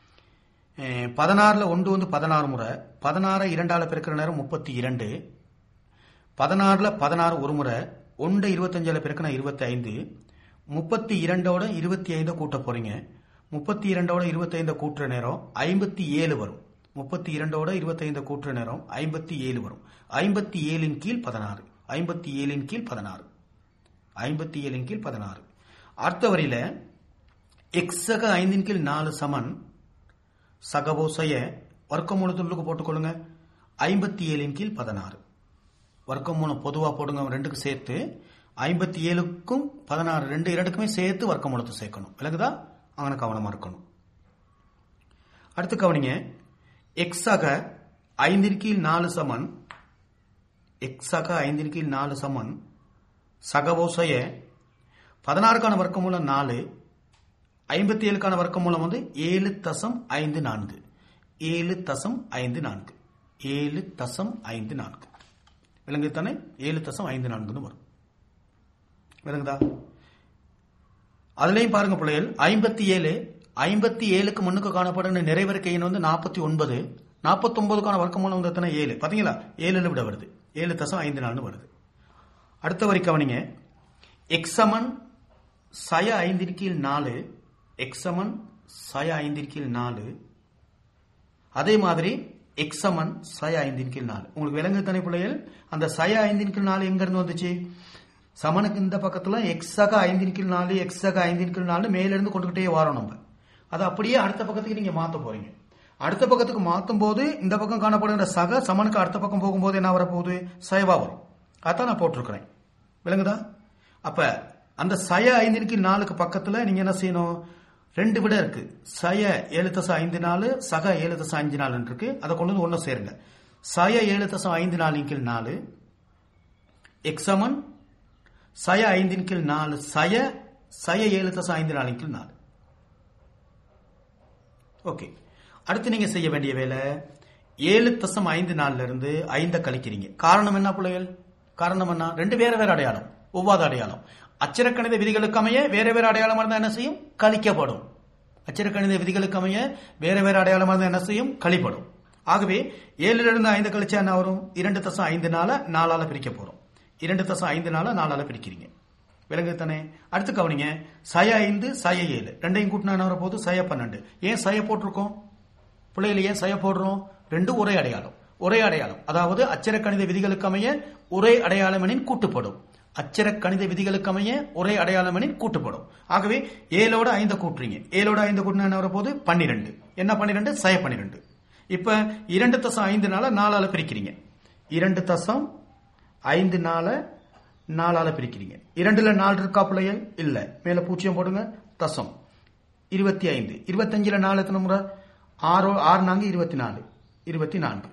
S1: பதினாறுல ஒன்று வந்து பதினாறு முறை பதினாறு இரண்டால பெருக்கிற நேரம் முப்பத்தி இரண்டு பதினாறுல பதினாறு ஒரு முறை ஒன்று இருபத்தஞ்சில் பெருக்கினா இருபத்தி ஐந்து முப்பத்தி இரண்டோட இருபத்தி ஐந்தை கூட்ட போறீங்க முப்பத்தி இரண்டோட இருபத்தி ஐந்தை கூட்டுற நேரம் ஐம்பத்தி ஏழு வரும் முப்பத்தி இரண்டோட இருபத்தி ஐந்தை கூட்டுற நேரம் ஐம்பத்தி ஏழு வரும் ஐம்பத்தி ஏழின் கீழ் பதினாறு ஐம்பத்தி ஏழின் கீழ் பதினாறு ஐம்பத்தி ஏழின் கீழ் பதினாறு அடுத்த வரியில எக்ஸக ஐந்தின் கீழ் நாலு சமன் சகபோசைய வர்க்கம் மூணு துள்ளுக்கு போட்டுக்கொள்ளுங்க ஐம்பத்தி ஏழின் கீழ் பதினாறு வர்க்கம் மூலம் பொதுவாக போடுங்க ரெண்டுக்கு சேர்த்து ஐம்பத்தி ஏழுக்கும் பதினாறு ரெண்டு இரண்டுக்குமே சேர்த்து வர்க்க மூலத்தை சேர்க்கணும் விலகுதா அங்கே கவனமா இருக்கணும் அடுத்து கவனிங்க எக்ஸாக ஐந்தின் கீழ் நாலு சமன் எக்ஸாக ஐந்தின் கீழ் நாலு சமன் சகவோசைய பதினாறுக்கான வர்க்க மூலம் நாலு ஐம்பத்தி ஏழுக்கான வர்க்க மூலம் வந்து ஏழு தசம் ஐந்து நான்கு ஏழு தசம் ஐந்து நான்கு ஏழு தசம் ஐந்து நான்கு விளங்குது தானே ஏழு தசம் ஐந்து நான்குன்னு வரும் விளங்குதா அதுலயும் பாருங்க பிள்ளைகள் ஐம்பத்தி ஏழு ஐம்பத்தி ஏழுக்கு முன்னுக்கு காணப்படுற நிறைவேறுக்கை எண் வந்து நாற்பத்தி ஒன்பது நாற்பத்தி ஒன்பதுக்கான வர்க்க மூலம் வந்து எத்தனை ஏழு பாத்தீங்களா ஏழுல விட வருது ஏழு தசம் ஐந்து நாள்னு வருது அடுத்த வரி கவனிங்க எக்ஸமன் சய ஐந்தின் கீழ் நாலு எக்ஸமன் சய ஐந்தின் கீழ் நாலு அதே மாதிரி எக்ஸமன் சய ஐந்தின் கீழ் நாலு உங்களுக்கு விலங்கு தானே பிள்ளைகள் அந்த சய ஐந்தின் கீழ் நாலு எங்க இருந்து வந்துச்சு சமனுக்கு இந்த பக்கத்துல எக்ஸாக ஐந்தின் கீழ் நாலு எக்ஸாக ஐந்தின் கீழ் நாலு மேல இருந்து கொண்டுகிட்டே வரோம் நம்ம அது அப்படியே அடுத்த பக்கத்துக்கு நீங்க மாத்த போறீங்க அடுத்த பக்கத்துக்கு மாற்றும் போது இந்த பக்கம் காணப்படுகிற சக சமனுக்கு அடுத்த பக்கம் போகும்போது என்ன வரப்போகுது சயவா வரும் அதான் நான் போட்டிருக்கிறேன் விளங்குதா அப்ப அந்த சய ஐந்திற்கு நாலுக்கு பக்கத்துல நீங்க என்ன செய்யணும் ரெண்டு விட இருக்கு சய ஏழு தசம் ஐந்து நாலு சக ஏழு தசம் அஞ்சு நாலு இருக்கு அதை கொண்டு வந்து ஒன்னு சேருங்க சய ஏழு தசம் ஐந்து நாலின் கீழ் நாலு எக்ஸமன் சய ஐந்தின் கீழ் நாலு சய சய ஏழு தசம் ஐந்து நாலின் கீழ் நாலு ஓகே அடுத்து நீங்க செய்ய வேண்டிய வேலை ஏழு தசம் ஐந்து நாள்ல இருந்து ஐந்த கழிக்கிறீங்க காரணம் என்ன பிள்ளைகள் காரணம் என்ன ரெண்டு வேற வேற அடையாளம் ஒவ்வாத அடையாளம் அச்சிறக்கணித விதிகளுக்கு அமைய வேற வேற அடையாளம் இருந்தா என்ன செய்யும் கழிக்கப்படும் அச்சிறக்கணித விதிகளுக்கு அமைய வேற வேற அடையாளம் இருந்தா என்ன செய்யும் கழிப்படும் ஆகவே ஏழுல இருந்து ஐந்து கழிச்சா என்ன வரும் இரண்டு தசம் ஐந்து நாள நாலால பிரிக்க போறோம் இரண்டு தசம் ஐந்து நாள நாலால பிரிக்கிறீங்க விலங்கு தானே அடுத்து கவனிங்க சய ஐந்து சய ஏழு ரெண்டையும் கூட்டினா என்ன வரப்போகுது சய பன்னெண்டு ஏன் சய போட்டிருக்கோம் பிள்ளைகள் ஏன் சய போடுறோம் ரெண்டும் ஒரே அடையாளம் ஒரே அடையாளம் அதாவது அச்சர கணித விதிகளுக்கு அமைய ஒரே அடையாளம் எனின் கூட்டுப்படும் அச்சர கணித விதிகளுக்கு அமைய ஒரே அடையாளம் எனின் கூட்டுப்படும் ஆகவே ஏழோட ஐந்த கூட்டுறீங்க ஏழோட ஐந்து கூட்டினா என்ன வரப்போகுது பன்னிரெண்டு என்ன பன்னிரெண்டு சய பன்னிரெண்டு இப்ப இரண்டு தசம் ஐந்து நாள நாலால பிரிக்கிறீங்க இரண்டு தசம் ஐந்து நாள நாலால பிரிக்கிறீங்க இரண்டுல நாலு இருக்கா பிள்ளைகள் இல்ல மேல பூஜ்ஜியம் போடுங்க தசம் இருபத்தி ஐந்து இருபத்தஞ்சுல நாலு எத்தனை முறை ஆறு ஆறு நான்கு இருபத்தி நாலு இருபத்தி நான்கு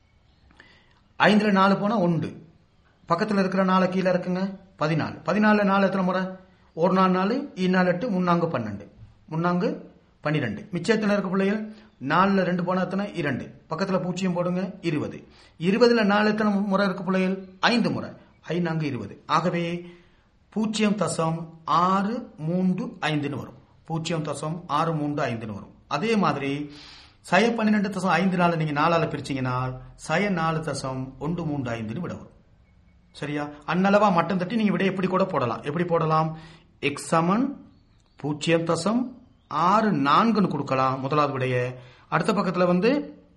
S1: ஐந்துல நாலு போனா ஒன்று பக்கத்துல இருக்கிற நாலு கீழே இருக்குங்க பதினாலு பதினாலுல நாலு எத்தனை முறை ஒரு நாலு நாலு இந்நாலு எட்டு முன்னாங்கு பன்னெண்டு முன்னாங்கு பன்னிரெண்டு மிச்சம் எத்தனை இருக்கு பிள்ளைகள் நாலுல ரெண்டு போனா எத்தனை இரண்டு பக்கத்துல பூஜ்ஜியம் போடுங்க இருபது இருபதுல நாலு எத்தனை முறை இருக்கு பிள்ளைகள் ஐந்து முறை ஐநான்கு இருபது ஆகவே பூஜ்ஜியம் தசம் ஆறு மூன்று ஐந்துன்னு வரும் பூஜ்ஜியம் தசம் ஆறு மூன்று ஐந்துன்னு வரும் அதே மாதிரி சய பன்னிரெண்டு தசம் ஐந்து நாள் நீங்க நாலால பிரிச்சீங்கன்னா சய நாலு தசம் ஒன்று மூன்று ஐந்துன்னு விட வரும் சரியா அன்னளவா மட்டும் தட்டி நீங்க விட எப்படி கூட போடலாம் எப்படி போடலாம் எக்ஸ் சமன் பூஜ்ஜியம் தசம் ஆறு நான்குன்னு கொடுக்கலாம் முதலாவது விடைய அடுத்த பக்கத்துல வந்து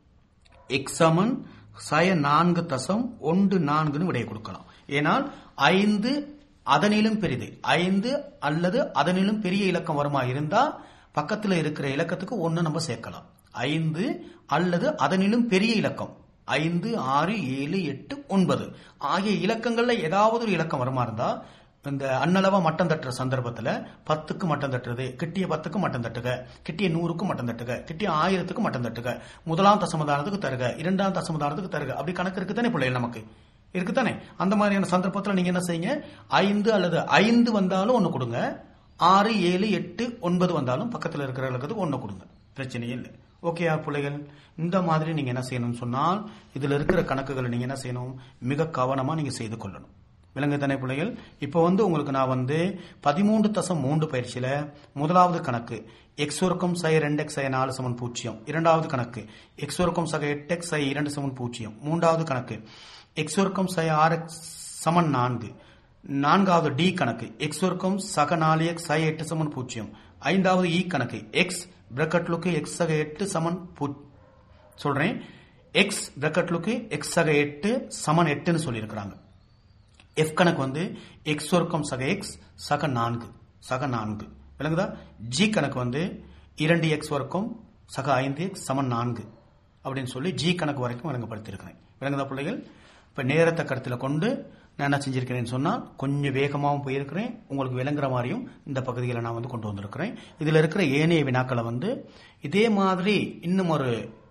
S1: எக்ஸ் சமன் சய நான்கு தசம் ஒன்று நான்குன்னு விடைய கொடுக்கலாம் ஏனால் ஐந்து அதனிலும் பெரிது ஐந்து அல்லது அதனிலும் பெரிய இலக்கம் வருமா இருந்தா பக்கத்துல இருக்கிற இலக்கத்துக்கு ஒன்னு நம்ம சேர்க்கலாம் ஐந்து அல்லது அதனிலும் பெரிய இலக்கம் ஐந்து ஆறு ஏழு எட்டு ஒன்பது ஆகிய இலக்கங்கள்ல ஏதாவது ஒரு இலக்கம் வருமா இருந்தா இந்த அன்னளவா மட்டம் தட்டுற சந்தர்ப்பத்துல பத்துக்கு மட்டம் தட்டுறது கிட்டிய பத்துக்கு மட்டம் தட்டுக கிட்டிய நூறுக்கு மட்டம் தட்டுக கிட்டிய ஆயிரத்துக்கு மட்டம் தட்டுக முதலாம் தசமதானத்துக்கு தருக இரண்டாம் தசமதானத்துக்கு தருக அப்படி கணக்கு இருக்குதானே பிள்ளைகள் நமக்கு இருக்குதானே அந்த மாதிரியான சந்தர்ப்பத்தில் நீங்க என்ன செய்யுங்க ஐந்து அல்லது ஐந்து வந்தாலும் ஒன்னு கொடுங்க ஆறு ஏழு எட்டு ஒன்பது வந்தாலும் பக்கத்தில் இருக்கிற இலக்கத்துக்கு ஒன்னு கொடுங்க பிரச்சனையே இல்லை ஓகேயா பிள்ளைகள் இந்த மாதிரி நீங்க என்ன செய்யணும்னு சொன்னால் இதுல இருக்கிற கணக்குகளை நீங்க என்ன செய்யணும் மிக கவனமா நீங்க செய்து கொள்ளணும் விலங்கு தானே பிள்ளைகள் இப்போ வந்து உங்களுக்கு நான் வந்து பதிமூன்று தசம் மூன்று பயிற்சியில முதலாவது கணக்கு எக்ஸ் ஒருக்கம் சய ரெண்டு எக்ஸ் சய நாலு சமன் பூஜ்ஜியம் இரண்டாவது கணக்கு எக்ஸ் ஒருக்கம் சக எட்டு எக்ஸ் சய இரண்டு சமன் பூஜ்ஜியம் மூன்றாவது கணக்கு எக்ஸ் ஒருக்கம் சய ஆறு எக்ஸ் சமன் நான்கு நான்காவது டி கணக்கு எக்ஸ் ஒருக்கம் சக நாலு எக்ஸ் சய எட்டு சமன் பூஜ்ஜியம் ஐந்தாவது இ கணக்கு எக்ஸ் பிரக்கட்லுக்கு எக்ஸ் சக எட்டு சமன் சொல்றேன் எக்ஸ் பிரக்கட்லுக்கு எக்ஸ் சக எட்டு சமன் எட்டுன்னு சொல்லியிருக்கிறாங்க எஃப் கணக்கு வந்து எக்ஸ் ஒர்க்கம் சக எக்ஸ் சக நான்கு சக நான்கு விளங்குதா ஜி கணக்கு வந்து இரண்டு எக்ஸ் வர்க்கம் சக ஐந்து எக்ஸ் சமன் நான்கு அப்படின்னு சொல்லி ஜி கணக்கு வரைக்கும் வழங்கப்படுத்தியிருக்கிறேன் விளங்குதா பிள்ளைகள் இப்ப நேரத்தை கருத்தில் கொண்டு நான் என்ன செஞ்சிருக்கிறேன்னு சொன்னா கொஞ்சம் வேகமாகவும் போயிருக்கிறேன் உங்களுக்கு விளங்குற மாதிரியும் இந்த பகுதிகளை நான் வந்து கொண்டு வந்திருக்கிறேன் இதுல இருக்கிற ஏனைய வினாக்களை வந்து இதே மாதிரி இன்னும் ஒரு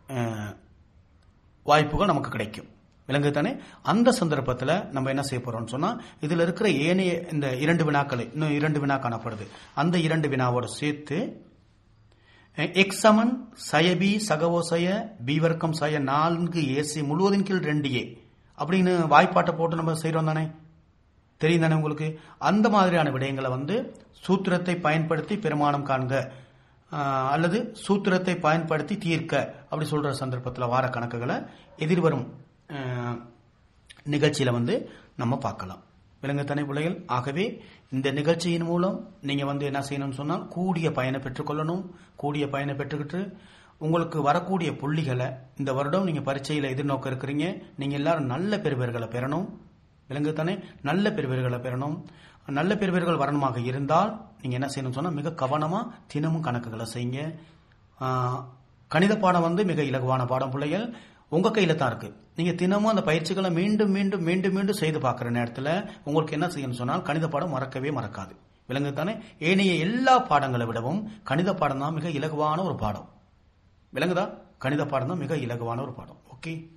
S1: வாய்ப்புகள் நமக்கு கிடைக்கும் விலங்கு தானே அந்த சந்தர்ப்பத்தில் நம்ம என்ன செய்ய போறோம்னு சொன்னா இதுல இருக்கிற ஏனைய இந்த இரண்டு வினாக்கள் இன்னும் இரண்டு வினா காணப்படுது அந்த இரண்டு வினாவோட சேர்த்து எக்ஸ் சமன் சய பி சகவோ சய பி வர்க்கம் சய நான்கு ஏசி முழுவதின் கீழ் ரெண்டு ஏ அப்படின்னு வாய்ப்பாட்டை போட்டு நம்ம செய்யறோம் தானே தெரியும் தானே உங்களுக்கு அந்த மாதிரியான விடயங்களை வந்து சூத்திரத்தை பயன்படுத்தி பெருமானம் காண்க அல்லது சூத்திரத்தை பயன்படுத்தி தீர்க்க அப்படி சொல்ற சந்தர்ப்பத்தில் வார கணக்குகளை எதிர்வரும் நிகழ்ச்சியில வந்து நம்ம பார்க்கலாம் விலங்குத்தனை பிள்ளைகள் ஆகவே இந்த நிகழ்ச்சியின் மூலம் நீங்க வந்து என்ன செய்யணும்னு சொன்னால் கூடிய பயனை பெற்றுக்கொள்ளணும் கூடிய பயனை பெற்றுக்கிட்டு உங்களுக்கு வரக்கூடிய புள்ளிகளை இந்த வருடம் நீங்க பரீட்சையில எதிர்நோக்க இருக்கிறீங்க நீங்க எல்லாரும் நல்ல பெறுவர்களை பெறணும் விலங்குத்தானே நல்ல பெறுவர்களை பெறணும் நல்ல பெறுவர்கள் வரணுமாக இருந்தால் நீங்க என்ன செய்யணும் சொன்னா மிக கவனமா தினமும் கணக்குகளை செய்யுங்க கணித பாடம் வந்து மிக இலகுவான பாடம் பிள்ளைகள் உங்க கையில தான் இருக்கு நீங்க தினமும் அந்த பயிற்சிகளை மீண்டும் மீண்டும் மீண்டும் மீண்டும் செய்து பார்க்குற நேரத்தில் உங்களுக்கு என்ன செய்யணும்னு சொன்னால் கணித பாடம் மறக்கவே மறக்காது விலங்கு தானே ஏனைய எல்லா பாடங்களை விடவும் கணித பாடம் தான் மிக இலகுவான ஒரு பாடம் விலங்குதா கணித பாடம் தான் மிக இலகுவான ஒரு பாடம் ஓகே